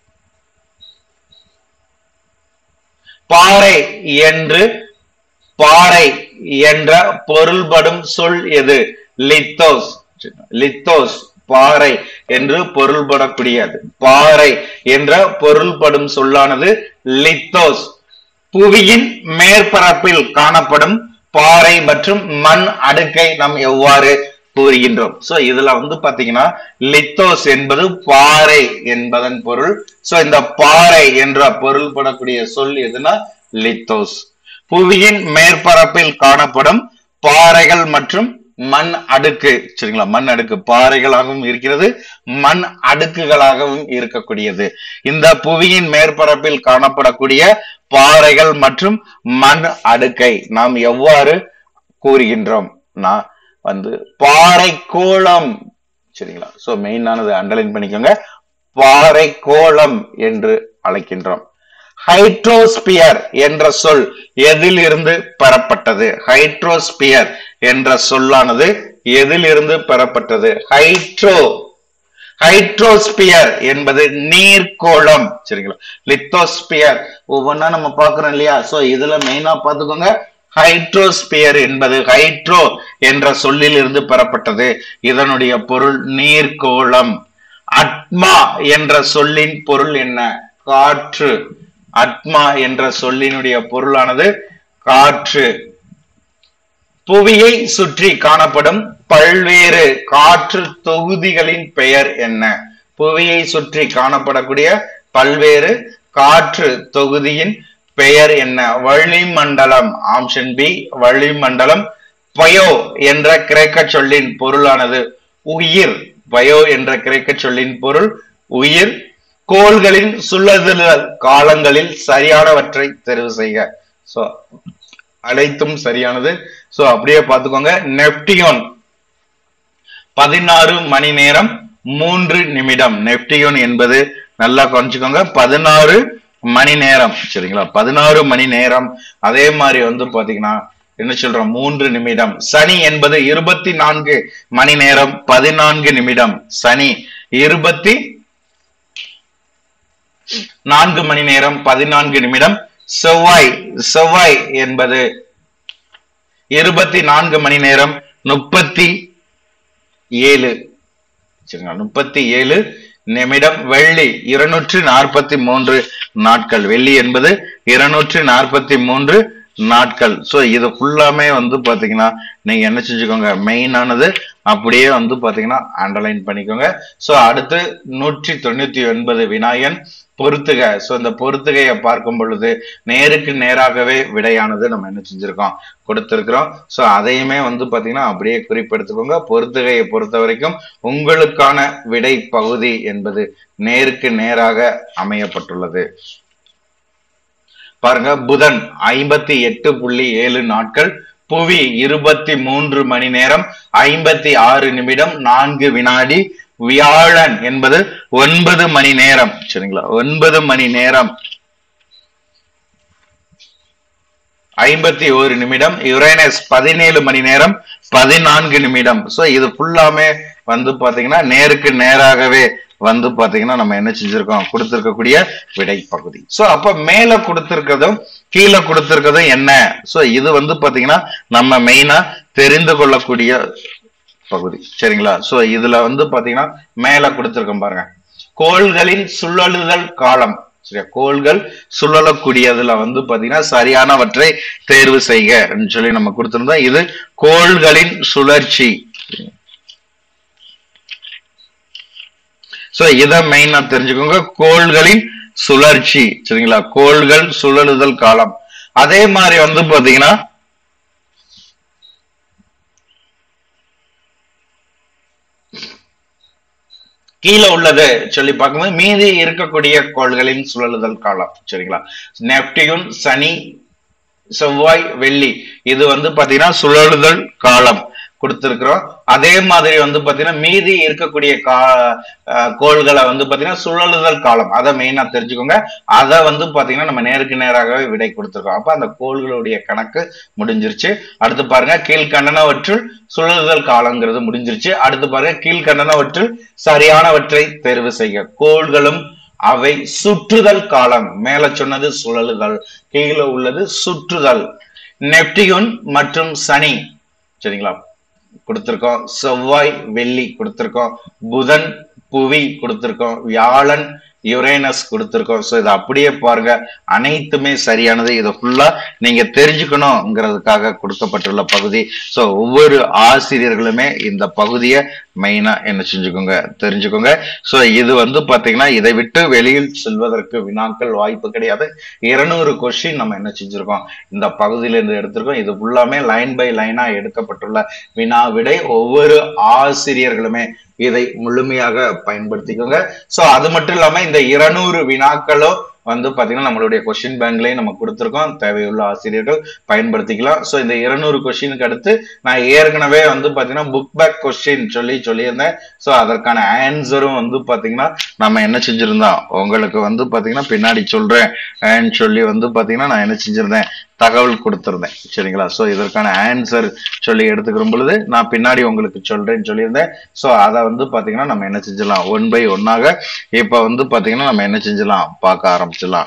பாறை என்று பாறை என்ற பொருள்படும் சொல் எது லித்தோஸ் லித்தோஸ் பாறை என்று பொருள்படக்கூடியது பாறை என்ற பொருள்படும் சொல்லானது லித்தோஸ் புவியின் மேற்பரப்பில் காணப்படும் பாறை மற்றும் மண் அடுக்கை நாம் எவ்வாறு கூறுகின்றோம் சோ இதுல வந்து பாத்தீங்கன்னா லித்தோஸ் என்பது பாறை என்பதன் பொருள் சோ இந்த பாறை என்ற பொருள்படக்கூடிய சொல் எதுனா லித்தோஸ் புவியின் மேற்பரப்பில் காணப்படும் பாறைகள் மற்றும் மண் அடுக்கு சரிங்களா மண் அடுக்கு பாறைகளாகவும் இருக்கிறது மண் அடுக்குகளாகவும் இருக்கக்கூடியது இந்த புவியின் மேற்பரப்பில் காணப்படக்கூடிய பாறைகள் மற்றும் மண் அடுக்கை நாம் எவ்வாறு கூறுகின்றோம் நான் வந்து பாறை கோளம் சரிங்களா சோ மெயினானது அண்டர்லைன் பண்ணிக்கோங்க பாறை கோளம் என்று அழைக்கின்றோம் ஹைட்ரோஸ்பியர் என்ற சொல் எதில் இருந்து பெறப்பட்டது ஹைட்ரோஸ்பியர் என்ற சொல்லானது எதில் இருந்து பெறப்பட்டது ஹைட்ரோ ஹைட்ரோஸ்பியர் என்பது நீர்க்கோளம் சரிங்களா லித்தோஸ்பியர் ஒவ்வொன்றா நம்ம பார்க்கிறோம் இல்லையா சோ இதுல மெயினா பார்த்துக்கோங்க ஹைட்ரோஸ்பியர் என்பது ஹைட்ரோ என்ற சொல்லில் இருந்து பெறப்பட்டது இதனுடைய பொருள் நீர்க்கோளம் அட்மா என்ற சொல்லின் பொருள் என்ன காற்று அட்மா என்ற சொல்லினுடைய பொருளானது காற்று புவியை சுற்றி காணப்படும் பல்வேறு காற்று தொகுதிகளின் பெயர் என்ன புவியை சுற்றி காணப்படக்கூடிய பல்வேறு காற்று தொகுதியின் பெயர் என்ன வளிமண்டலம் ஆப்ஷன் பி வளிமண்டலம் பயோ என்ற கிரேக்க சொல்லின் பொருளானது உயிர் பயோ என்ற கிரேக்க சொல்லின் பொருள் உயிர் கோள்களின் சுழலுதல் காலங்களில் சரியானவற்றை தெரிவு செய்க சோ அனைத்தும் சரியானது சோ அப்படியே பார்த்துக்கோங்க நெப்டியோன் பதினாறு மணி நேரம் மூன்று நிமிடம் நெப்டியோன் என்பது நல்லா கொஞ்சிக்கோங்க பதினாறு மணி நேரம் சரிங்களா பதினாறு மணி நேரம் அதே மாதிரி வந்து பாத்தீங்கன்னா என்ன சொல்றோம் மூன்று நிமிடம் சனி என்பது இருபத்தி நான்கு மணி நேரம் பதினான்கு நிமிடம் சனி இருபத்தி நான்கு மணி நேரம் பதினான்கு நிமிடம் செவ்வாய் செவ்வாய் என்பது இருபத்தி நான்கு மணி நேரம் முப்பத்தி ஏழு சரிங்களா முப்பத்தி ஏழு நிமிடம் வெள்ளி இருநூற்று நாற்பத்தி மூன்று நாட்கள் வெள்ளி என்பது இருநூற்று நாற்பத்தி மூன்று நாட்கள் சோ இது ஃபுல்லாமே வந்து பாத்தீங்கன்னா நீங்க என்ன செஞ்சுக்கோங்க மெயினானது அப்படியே வந்து பாத்தீங்கன்னா அண்டர்லைன் பண்ணிக்கோங்க சோ அடுத்து நூற்றி தொண்ணூத்தி ஒன்பது வினாயன் பொறுத்துக சோ இந்த பொறுத்துகையை பார்க்கும் பொழுது நேருக்கு நேராகவே விடையானது நம்ம என்ன செஞ்சிருக்கோம் கொடுத்திருக்கிறோம் சோ அதையுமே வந்து பாத்தீங்கன்னா அப்படியே குறிப்பெடுத்துக்கோங்க பொறுத்துகையை பொறுத்த வரைக்கும் உங்களுக்கான விடை பகுதி என்பது நேருக்கு நேராக அமையப்பட்டுள்ளது பாருங்க புதன் ஐம்பத்தி எட்டு புள்ளி ஏழு நாட்கள் புவி இருபத்தி மூன்று மணி நேரம் ஐம்பத்தி ஆறு நிமிடம் நான்கு வினாடி வியாழன் என்பது ஒன்பது மணி நேரம் சரிங்களா ஒன்பது மணி நேரம் ஐம்பத்தி ஒரு நிமிடம் யுரேனஸ் பதினேழு மணி நேரம் பதினான்கு நிமிடம் சோ இது ஃபுல்லாமே வந்து பாத்தீங்கன்னா நேருக்கு நேராகவே வந்து பாத்தீங்கன்னா நம்ம என்ன செஞ்சிருக்கோம் கொடுத்திருக்கக்கூடிய விடை பகுதி சோ அப்ப மேல கொடுத்திருக்கிறதும் கீழே கொடுத்திருக்கிறது என்ன சோ இது வந்து பாத்தீங்கன்னா நம்ம மெயினா தெரிந்து கொள்ளக்கூடிய பகுதி சரிங்களா சோ இதுல வந்து பாத்தீங்கன்னா மேல கொடுத்திருக்கோம் பாருங்க கோள்களின் சுழலுதல் காலம் சரியா கோள்கள் சுழலக்கூடியதுல வந்து பாத்தீங்கன்னா சரியானவற்றை தேர்வு செய்க சொல்லி நம்ம கொடுத்திருந்தோம் இது கோள்களின் சுழற்சி சோ இத மெயினா தெரிஞ்சுக்கோங்க கோள்களின் சுழற்சி சரிங்களா கோள்கள் சுழலுதல் காலம் அதே மாதிரி வந்து பாத்தீங்கன்னா கீழே உள்ளது சொல்லி பார்க்கும்போது மீதி இருக்கக்கூடிய கோள்களின் சுழலுதல் காலம் சரிங்களா நெப்டியூன் சனி செவ்வாய் வெள்ளி இது வந்து பாத்தீங்கன்னா சுழலுதல் காலம் கொடுத்திருக்கிறோம் அதே மாதிரி வந்து பாத்தீங்கன்னா மீதி இருக்கக்கூடிய கா அஹ் கோள்களை வந்து பாத்தீங்கன்னா சுழலுதல் காலம் அதை மெயினா தெரிஞ்சுக்கோங்க அதை வந்து பாத்தீங்கன்னா நம்ம நேருக்கு நேராகவே விடை கொடுத்திருக்கோம் அப்ப அந்த கோள்களுடைய கணக்கு முடிஞ்சிருச்சு அடுத்து பாருங்க கீழ்கண்டனவற்றுள் சுழலுதல் காலங்கிறது முடிஞ்சிருச்சு அடுத்து பாருங்க கீழ்கண்டனவற்றுள் சரியானவற்றை தேர்வு செய்க கோள்களும் அவை சுற்றுதல் காலம் மேல சொன்னது சுழலுதல் கீழே உள்ளது சுற்றுதல் நெப்டியூன் மற்றும் சனி சரிங்களா கொடுத்திருக்கோம் செவ்வாய் வெள்ளி கொடுத்திருக்கோம் புதன் புவி கொடுத்திருக்கோம் வியாழன் யுரேனஸ் கொடுத்திருக்கோம் ஸோ இதை அப்படியே பாருங்க அனைத்துமே சரியானது இதை ஃபுல்லா நீங்க தெரிஞ்சுக்கணுங்கிறதுக்காக கொடுக்கப்பட்டுள்ள பகுதி ஸோ ஒவ்வொரு ஆசிரியர்களுமே இந்த பகுதியை மெயினா என்ன செஞ்சுக்கோங்க தெரிஞ்சுக்கோங்க ஸோ இது வந்து பாத்தீங்கன்னா இதை விட்டு வெளியில் செல்வதற்கு வினாக்கள் வாய்ப்பு கிடையாது இருநூறு கொஸ்டின் நம்ம என்ன செஞ்சிருக்கோம் இந்த பகுதியில இருந்து எடுத்திருக்கோம் இது ஃபுல்லாமே லைன் பை லைனா எடுக்கப்பட்டுள்ள வினா விடை ஒவ்வொரு ஆசிரியர்களுமே இதை முழுமையாக பயன்படுத்திக்கோங்க சோ அது மட்டும் இல்லாம இந்த இருநூறு வினாக்களும் வந்து பாத்தீங்கன்னா நம்மளுடைய கொஸ்டின் பேங்க்லயும் நம்ம கொடுத்திருக்கோம் தேவையுள்ள ஆசிரியர்கள் பயன்படுத்திக்கலாம் சோ இந்த இருநூறு கொஸ்டினுக்கு அடுத்து நான் ஏற்கனவே வந்து பாத்தீங்கன்னா புக் பேக் கொஸ்டின் சொல்லி சொல்லியிருந்தேன் சோ அதற்கான ஆன்சரும் வந்து பாத்தீங்கன்னா நம்ம என்ன செஞ்சிருந்தோம் உங்களுக்கு வந்து பாத்தீங்கன்னா பின்னாடி சொல்றேன் சொல்லி வந்து பாத்தீங்கன்னா நான் என்ன செஞ்சிருந்தேன் தகவல் கொடுத்திருந்தேன் சரிங்களா சோ இதற்கான ஆன்சர் சொல்லி எடுத்துக்கிற பொழுது நான் பின்னாடி உங்களுக்கு சொல்றேன்னு சொல்லியிருந்தேன் சோ அதை வந்து பாத்தீங்கன்னா நம்ம என்ன செஞ்சிடலாம் ஒன் பை ஒன்னாக இப்ப வந்து பாத்தீங்கன்னா நம்ம என்ன செஞ்சிடலாம் பார்க்க ஆரம்பிச்சிடலாம்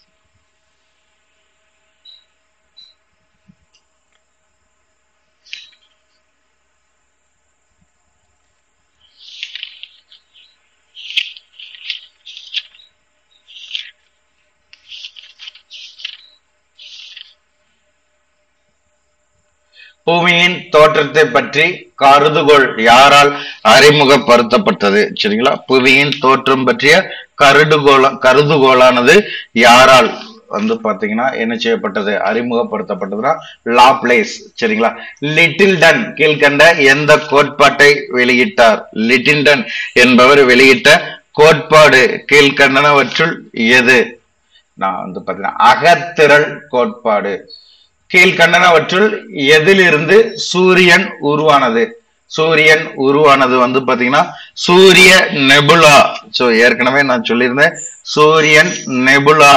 பூமியின் தோற்றத்தை பற்றி கருதுகோள் யாரால் அறிமுகப்படுத்தப்பட்டது சரிங்களா புவியின் தோற்றம் பற்றிய கருதுகோள கருதுகோளானது யாரால் வந்து பாத்தீங்கன்னா என்ன செய்யப்பட்டது அறிமுகப்படுத்தப்பட்டதுன்னா லாப்லேஸ் சரிங்களா லிட்டில்டன் கீழ்கண்ட எந்த கோட்பாட்டை வெளியிட்டார் லிட்டில்டன் என்பவர் வெளியிட்ட கோட்பாடு கீழ்கண்டனவற்றுள் எது நான் வந்து பாத்தீங்கன்னா அகத்திரள் கோட்பாடு கீழ்கண்டனவற்றுள் எதிலிருந்து சூரியன் உருவானது சூரியன் உருவானது வந்து பாத்தீங்கன்னா சூரிய நெபுலா சோ ஏற்கனவே நான் சொல்லியிருந்தேன் சூரியன் நெபுலா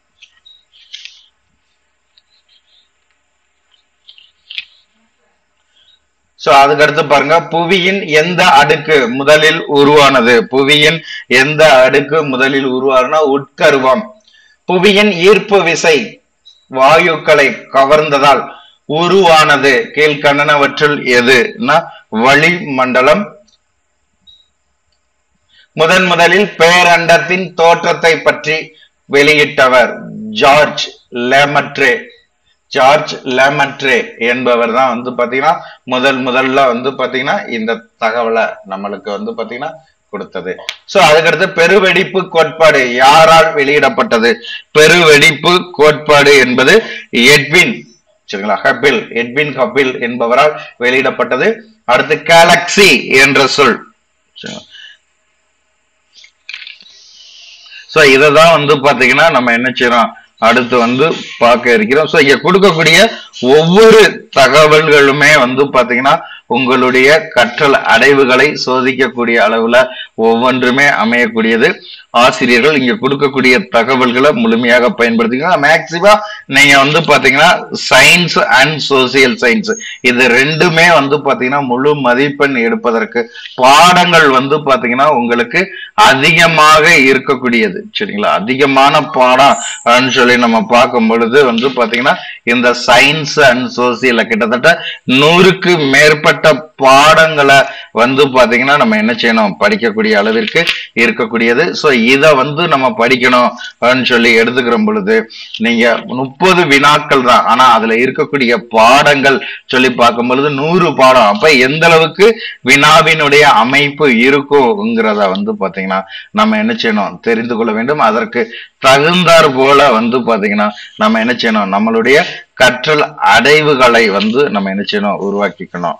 சோ அதுக்கடுத்து பாருங்க புவியின் எந்த அடுக்கு முதலில் உருவானது புவியின் எந்த அடுக்கு முதலில் உருவானா உட்கருவம் புவியின் ஈர்ப்பு விசை வாயுக்களை கவர்ந்ததால் உருவானது கீழ்கண்டனவற்றுள் எதுனா வளிமண்டலம் முதன் முதலில் பேரண்டத்தின் தோற்றத்தை பற்றி வெளியிட்டவர் ஜார்ஜ் லேமட்ரே ஜார்ஜ் லேமட்ரே என்பவர் தான் வந்து பாத்தீங்கன்னா முதல் முதல்ல வந்து பாத்தீங்கன்னா இந்த தகவலை நம்மளுக்கு வந்து பாத்தீங்கன்னா கொடுத்தது சோ அதுக்கடுத்து பெருவெடிப்பு கோட்பாடு யாரால் வெளியிடப்பட்டது பெருவெடிப்பு கோட்பாடு என்பது எட்வின் சரிங்களா ஹபில் எட்வின் ஹபில் என்பவரால் வெளியிடப்பட்டது அடுத்து கேலக்சி என்ற சொல் சோ இததான் வந்து பாத்தீங்கன்னா நம்ம என்ன செய்யறோம் அடுத்து வந்து பார்க்க இருக்கிறோம் சோ இங்க கொடுக்கக்கூடிய ஒவ்வொரு தகவல்களுமே வந்து பாத்தீங்கன்னா உங்களுடைய கற்றல் அடைவுகளை சோதிக்கக்கூடிய அளவுல ஒவ்வொன்றுமே அமையக்கூடியது ஆசிரியர்கள் இங்க கொடுக்கக்கூடிய தகவல்களை முழுமையாக பயன்படுத்திக்கலாம் மேக்சிமம் நீங்க வந்து பாத்தீங்கன்னா சயின்ஸ் அண்ட் சோசியல் சயின்ஸ் இது ரெண்டுமே வந்து பாத்தீங்கன்னா முழு மதிப்பெண் எடுப்பதற்கு பாடங்கள் வந்து பாத்தீங்கன்னா உங்களுக்கு அதிகமாக இருக்கக்கூடியது சரிங்களா அதிகமான பாடம் அப்படின்னு சொல்லி நம்ம பார்க்கும் பொழுது வந்து பாத்தீங்கன்னா இந்த சயின்ஸ் அண்ட் சோசியல்ல கிட்டத்தட்ட நூறுக்கு மேற்பட்ட பாடங்களை வந்து பாத்தீங்கன்னா நம்ம என்ன செய்யணும் படிக்கக்கூடிய அளவிற்கு இருக்கக்கூடியது ஸோ இதை வந்து நம்ம படிக்கணும் அப்படின்னு சொல்லி எடுத்துக்கிற பொழுது நீங்க முப்பது வினாக்கள் தான் ஆனா அதுல இருக்கக்கூடிய பாடங்கள் சொல்லி பார்க்கும் பொழுது நூறு பாடம் அப்ப எந்த அளவுக்கு வினாவினுடைய அமைப்பு இருக்குங்கிறத வந்து பாத்தீங்கன்னா நம்ம என்ன செய்யணும் தெரிந்து கொள்ள வேண்டும் அதற்கு தகுந்தாற் போல வந்து பாத்தீங்கன்னா நம்ம என்ன செய்யணும் நம்மளுடைய கற்றல் அடைவுகளை வந்து நம்ம என்ன செய்யணும் உருவாக்கிக்கணும்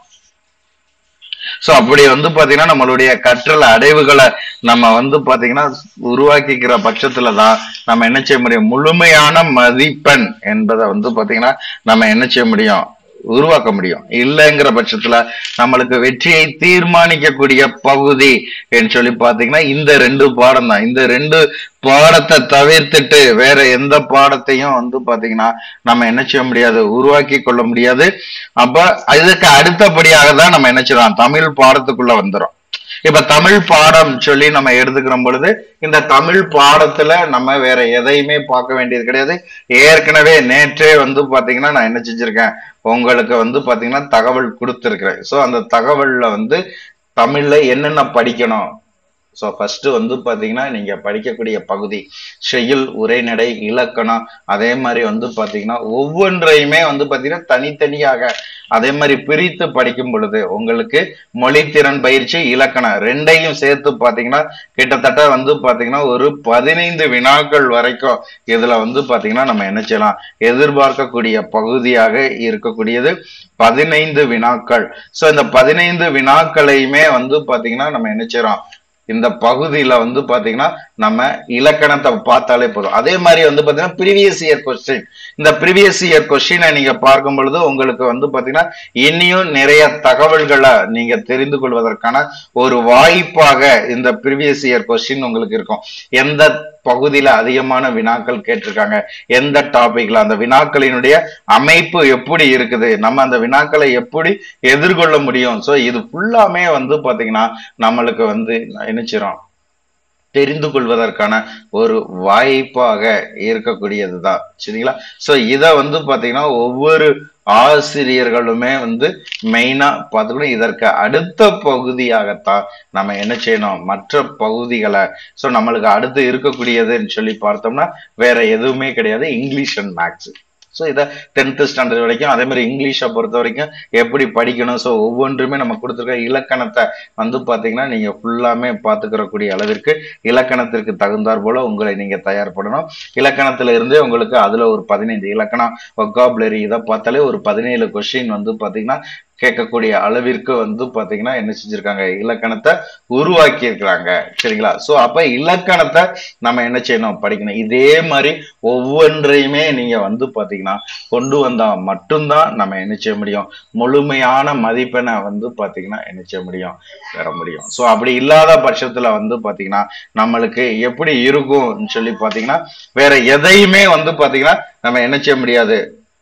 சோ அப்படி வந்து பாத்தீங்கன்னா நம்மளுடைய கற்றல் அடைவுகளை நம்ம வந்து பாத்தீங்கன்னா உருவாக்கிக்கிற பட்சத்துல தான் நம்ம என்ன செய்ய முடியும் முழுமையான மதிப்பெண் என்பதை வந்து பாத்தீங்கன்னா நம்ம என்ன செய்ய முடியும் உருவாக்க முடியும் இல்லைங்கிற பட்சத்துல நம்மளுக்கு வெற்றியை தீர்மானிக்கக்கூடிய பகுதி என்று சொல்லி பாத்தீங்கன்னா இந்த ரெண்டு பாடம் தான் இந்த ரெண்டு பாடத்தை தவிர்த்துட்டு வேற எந்த பாடத்தையும் வந்து பாத்தீங்கன்னா நம்ம என்ன செய்ய முடியாது உருவாக்கி கொள்ள முடியாது அப்ப இதுக்கு அடுத்தபடியாக தான் நம்ம என்ன செய்யலாம் தமிழ் பாடத்துக்குள்ள வந்துடும் இப்ப தமிழ் பாடம் சொல்லி நம்ம எடுத்துக்கிற பொழுது இந்த தமிழ் பாடத்துல நம்ம வேற எதையுமே பார்க்க வேண்டியது கிடையாது ஏற்கனவே நேற்றே வந்து பாத்தீங்கன்னா நான் என்ன செஞ்சிருக்கேன் உங்களுக்கு வந்து பாத்தீங்கன்னா தகவல் கொடுத்துருக்கிறேன் சோ அந்த தகவல்ல வந்து தமிழ்ல என்னென்ன படிக்கணும் ஸோ ஃபர்ஸ்ட் வந்து பாத்தீங்கன்னா நீங்க படிக்கக்கூடிய பகுதி செய்யுள் உரைநடை இலக்கணம் அதே மாதிரி வந்து பாத்தீங்கன்னா ஒவ்வொன்றையுமே வந்து பாத்தீங்கன்னா தனித்தனியாக அதே மாதிரி பிரித்து படிக்கும் பொழுது உங்களுக்கு மொழித்திறன் பயிற்சி இலக்கணம் ரெண்டையும் சேர்த்து பாத்தீங்கன்னா கிட்டத்தட்ட வந்து பாத்தீங்கன்னா ஒரு பதினைந்து வினாக்கள் வரைக்கும் இதுல வந்து பாத்தீங்கன்னா நம்ம என்ன செய்யலாம் எதிர்பார்க்கக்கூடிய பகுதியாக இருக்கக்கூடியது பதினைந்து வினாக்கள் சோ இந்த பதினைந்து வினாக்களையுமே வந்து பாத்தீங்கன்னா நம்ம என்ன செய்யறோம் இந்த பகுதியில வந்து பாத்தீங்கன்னா நம்ம இலக்கணத்தை பார்த்தாலே போதும் அதே மாதிரி வந்து பாத்தீங்கன்னா ப்ரீவியஸ் இயர் கொஸ்டின் இந்த ப்ரீவியஸ் இயர் கொஸ்டினை நீங்க பார்க்கும் பொழுது உங்களுக்கு வந்து பாத்தீங்கன்னா இனியும் நிறைய தகவல்களை நீங்க தெரிந்து கொள்வதற்கான ஒரு வாய்ப்பாக இந்த ப்ரீவியஸ் இயர் கொஸ்டின் உங்களுக்கு இருக்கும் எந்த பகுதியில அதிகமான வினாக்கள் கேட்டிருக்காங்க எந்த டாபிக்ல அந்த வினாக்களினுடைய அமைப்பு எப்படி இருக்குது நம்ம அந்த வினாக்களை எப்படி எதிர்கொள்ள முடியும் சோ இது ஃபுல்லாமே வந்து பாத்தீங்கன்னா நம்மளுக்கு வந்து நினைச்சிரும் தெரிந்து கொள்வதற்கான ஒரு வாய்ப்பாக இருக்கக்கூடியதுதான் சரிங்களா சோ இத வந்து பாத்தீங்கன்னா ஒவ்வொரு ஆசிரியர்களுமே வந்து மெயினா பார்த்துக்கணும் இதற்கு அடுத்த பகுதியாகத்தான் நம்ம என்ன செய்யணும் மற்ற பகுதிகளை ஸோ நம்மளுக்கு அடுத்து இருக்கக்கூடியதுன்னு சொல்லி பார்த்தோம்னா வேற எதுவுமே கிடையாது இங்கிலீஷ் அண்ட் மேக்ஸ் ஸோ இதை டென்த்து ஸ்டாண்டர்ட் வரைக்கும் அதே மாதிரி இங்கிலீஷை பொறுத்த வரைக்கும் எப்படி படிக்கணும் ஸோ ஒவ்வொன்றுமே நம்ம கொடுத்துருக்க இலக்கணத்தை வந்து பார்த்தீங்கன்னா நீங்கள் ஃபுல்லாமே பார்த்துக்கிறக்கூடிய அளவிற்கு இலக்கணத்திற்கு தகுந்தாற் போல உங்களை நீங்கள் தயார்படணும் இலக்கணத்துல இருந்தே உங்களுக்கு அதில் ஒரு பதினைந்து இலக்கணம் ஒக்காபுலரி இதை பார்த்தாலே ஒரு பதினேழு கொஸ்டின் வந்து பார்த்தீங்கன்னா கேட்கக்கூடிய அளவிற்கு வந்து பாத்தீங்கன்னா என்ன செஞ்சிருக்காங்க இலக்கணத்தை உருவாக்கி இருக்கிறாங்க சரிங்களா சோ அப்ப இலக்கணத்தை நம்ம என்ன செய்யணும் படிக்கணும் இதே மாதிரி ஒவ்வொன்றையுமே நீங்க வந்து பாத்தீங்கன்னா கொண்டு வந்தா மட்டும்தான் நம்ம என்ன செய்ய முடியும் முழுமையான மதிப்பெண்ணை வந்து பாத்தீங்கன்னா என்ன செய்ய முடியும் பெற முடியும் சோ அப்படி இல்லாத பட்சத்துல வந்து பாத்தீங்கன்னா நம்மளுக்கு எப்படி இருக்கும்னு சொல்லி பாத்தீங்கன்னா வேற எதையுமே வந்து பாத்தீங்கன்னா நம்ம என்ன செய்ய முடியாது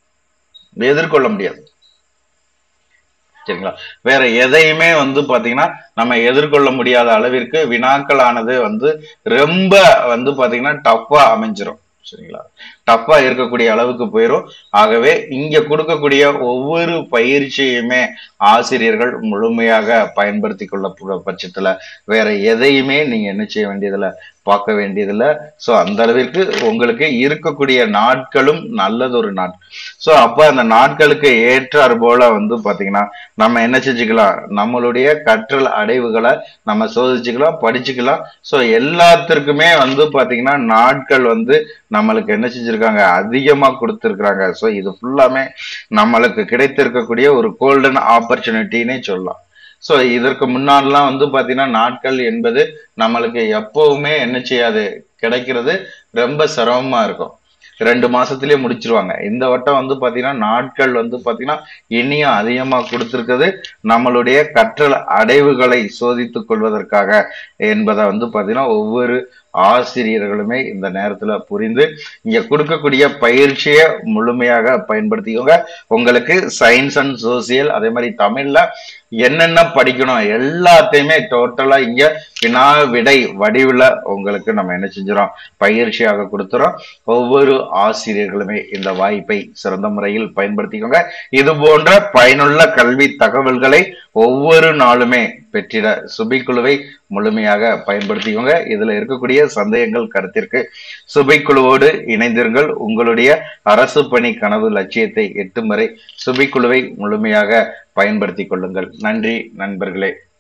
எதிர்கொள்ள முடியாது சரிங்களா வேற எதையுமே வந்து பாத்தீங்கன்னா நம்ம எதிர்கொள்ள முடியாத அளவிற்கு வினாக்களானது வந்து ரொம்ப வந்து பாத்தீங்கன்னா டஃப்பா அமைஞ்சிரும் சரிங்களா டஃப்பா இருக்கக்கூடிய அளவுக்கு போயிடும் ஆகவே இங்க கொடுக்கக்கூடிய ஒவ்வொரு பயிற்சியுமே ஆசிரியர்கள் முழுமையாக பயன்படுத்தி கொள்ள பட்சத்துல வேற எதையுமே நீங்க என்ன செய்ய வேண்டியதில்ல பார்க்க வேண்டியதில்ல ஸோ அந்த அளவிற்கு உங்களுக்கு இருக்கக்கூடிய நாட்களும் நல்லதொரு நாட்கள் ஸோ அப்ப அந்த நாட்களுக்கு ஏற்றாறு போல வந்து பாத்தீங்கன்னா நம்ம என்ன செஞ்சுக்கலாம் நம்மளுடைய கற்றல் அடைவுகளை நம்ம சோதிச்சுக்கலாம் படிச்சுக்கலாம் ஸோ எல்லாத்திற்குமே வந்து பாத்தீங்கன்னா நாட்கள் வந்து நம்மளுக்கு என்ன செஞ்சிருக்காங்க அதிகமா கொடுத்துருக்குறாங்க ஸோ இது ஃபுல்லாமே நம்மளுக்கு கிடைத்திருக்கக்கூடிய ஒரு கோல்டன் ஆப்பர்ச்சுனிட்டின்னே சொல்லலாம் ஸோ இதற்கு முன்னாடிலாம் வந்து பார்த்தீங்கன்னா நாட்கள் என்பது நம்மளுக்கு எப்பவுமே என்ன செய்யாது கிடைக்கிறது ரொம்ப சிரமமா இருக்கும் ரெண்டு மாசத்திலேயே முடிச்சிருவாங்க இந்த வட்டம் வந்து பாத்தீங்கன்னா நாட்கள் வந்து பாத்தீங்கன்னா இனியும் அதிகமா கொடுத்திருக்கிறது நம்மளுடைய கற்றல் அடைவுகளை சோதித்துக் கொள்வதற்காக என்பதை வந்து பாத்தீங்கன்னா ஒவ்வொரு ஆசிரியர்களுமே இந்த நேரத்துல புரிந்து இங்க கொடுக்கக்கூடிய பயிற்சியை முழுமையாக பயன்படுத்திக்கோங்க உங்களுக்கு சயின்ஸ் அண்ட் சோசியல் அதே மாதிரி தமிழ்ல என்னென்ன படிக்கணும் எல்லாத்தையுமே டோட்டலா இங்க வினா விடை வடிவுல உங்களுக்கு நம்ம என்ன செஞ்சிடும் பயிற்சியாக கொடுத்துறோம் ஒவ்வொரு ஆசிரியர்களுமே இந்த வாய்ப்பை சிறந்த முறையில் பயன்படுத்திக்கோங்க இது போன்ற பயனுள்ள கல்வி தகவல்களை ஒவ்வொரு நாளுமே பெற்றிட சுபைக்குழுவை முழுமையாக பயன்படுத்திக்கோங்க இதுல இருக்கக்கூடிய சந்தேகங்கள் கருத்திற்கு சுபைக்குழுவோடு இணைந்திருங்கள் உங்களுடைய அரசு பணி கனவு லட்சியத்தை எட்டும் வரை சுபைக்குழுவை முழுமையாக பயன்படுத்திக் கொள்ளுங்கள் நன்றி நண்பர்களே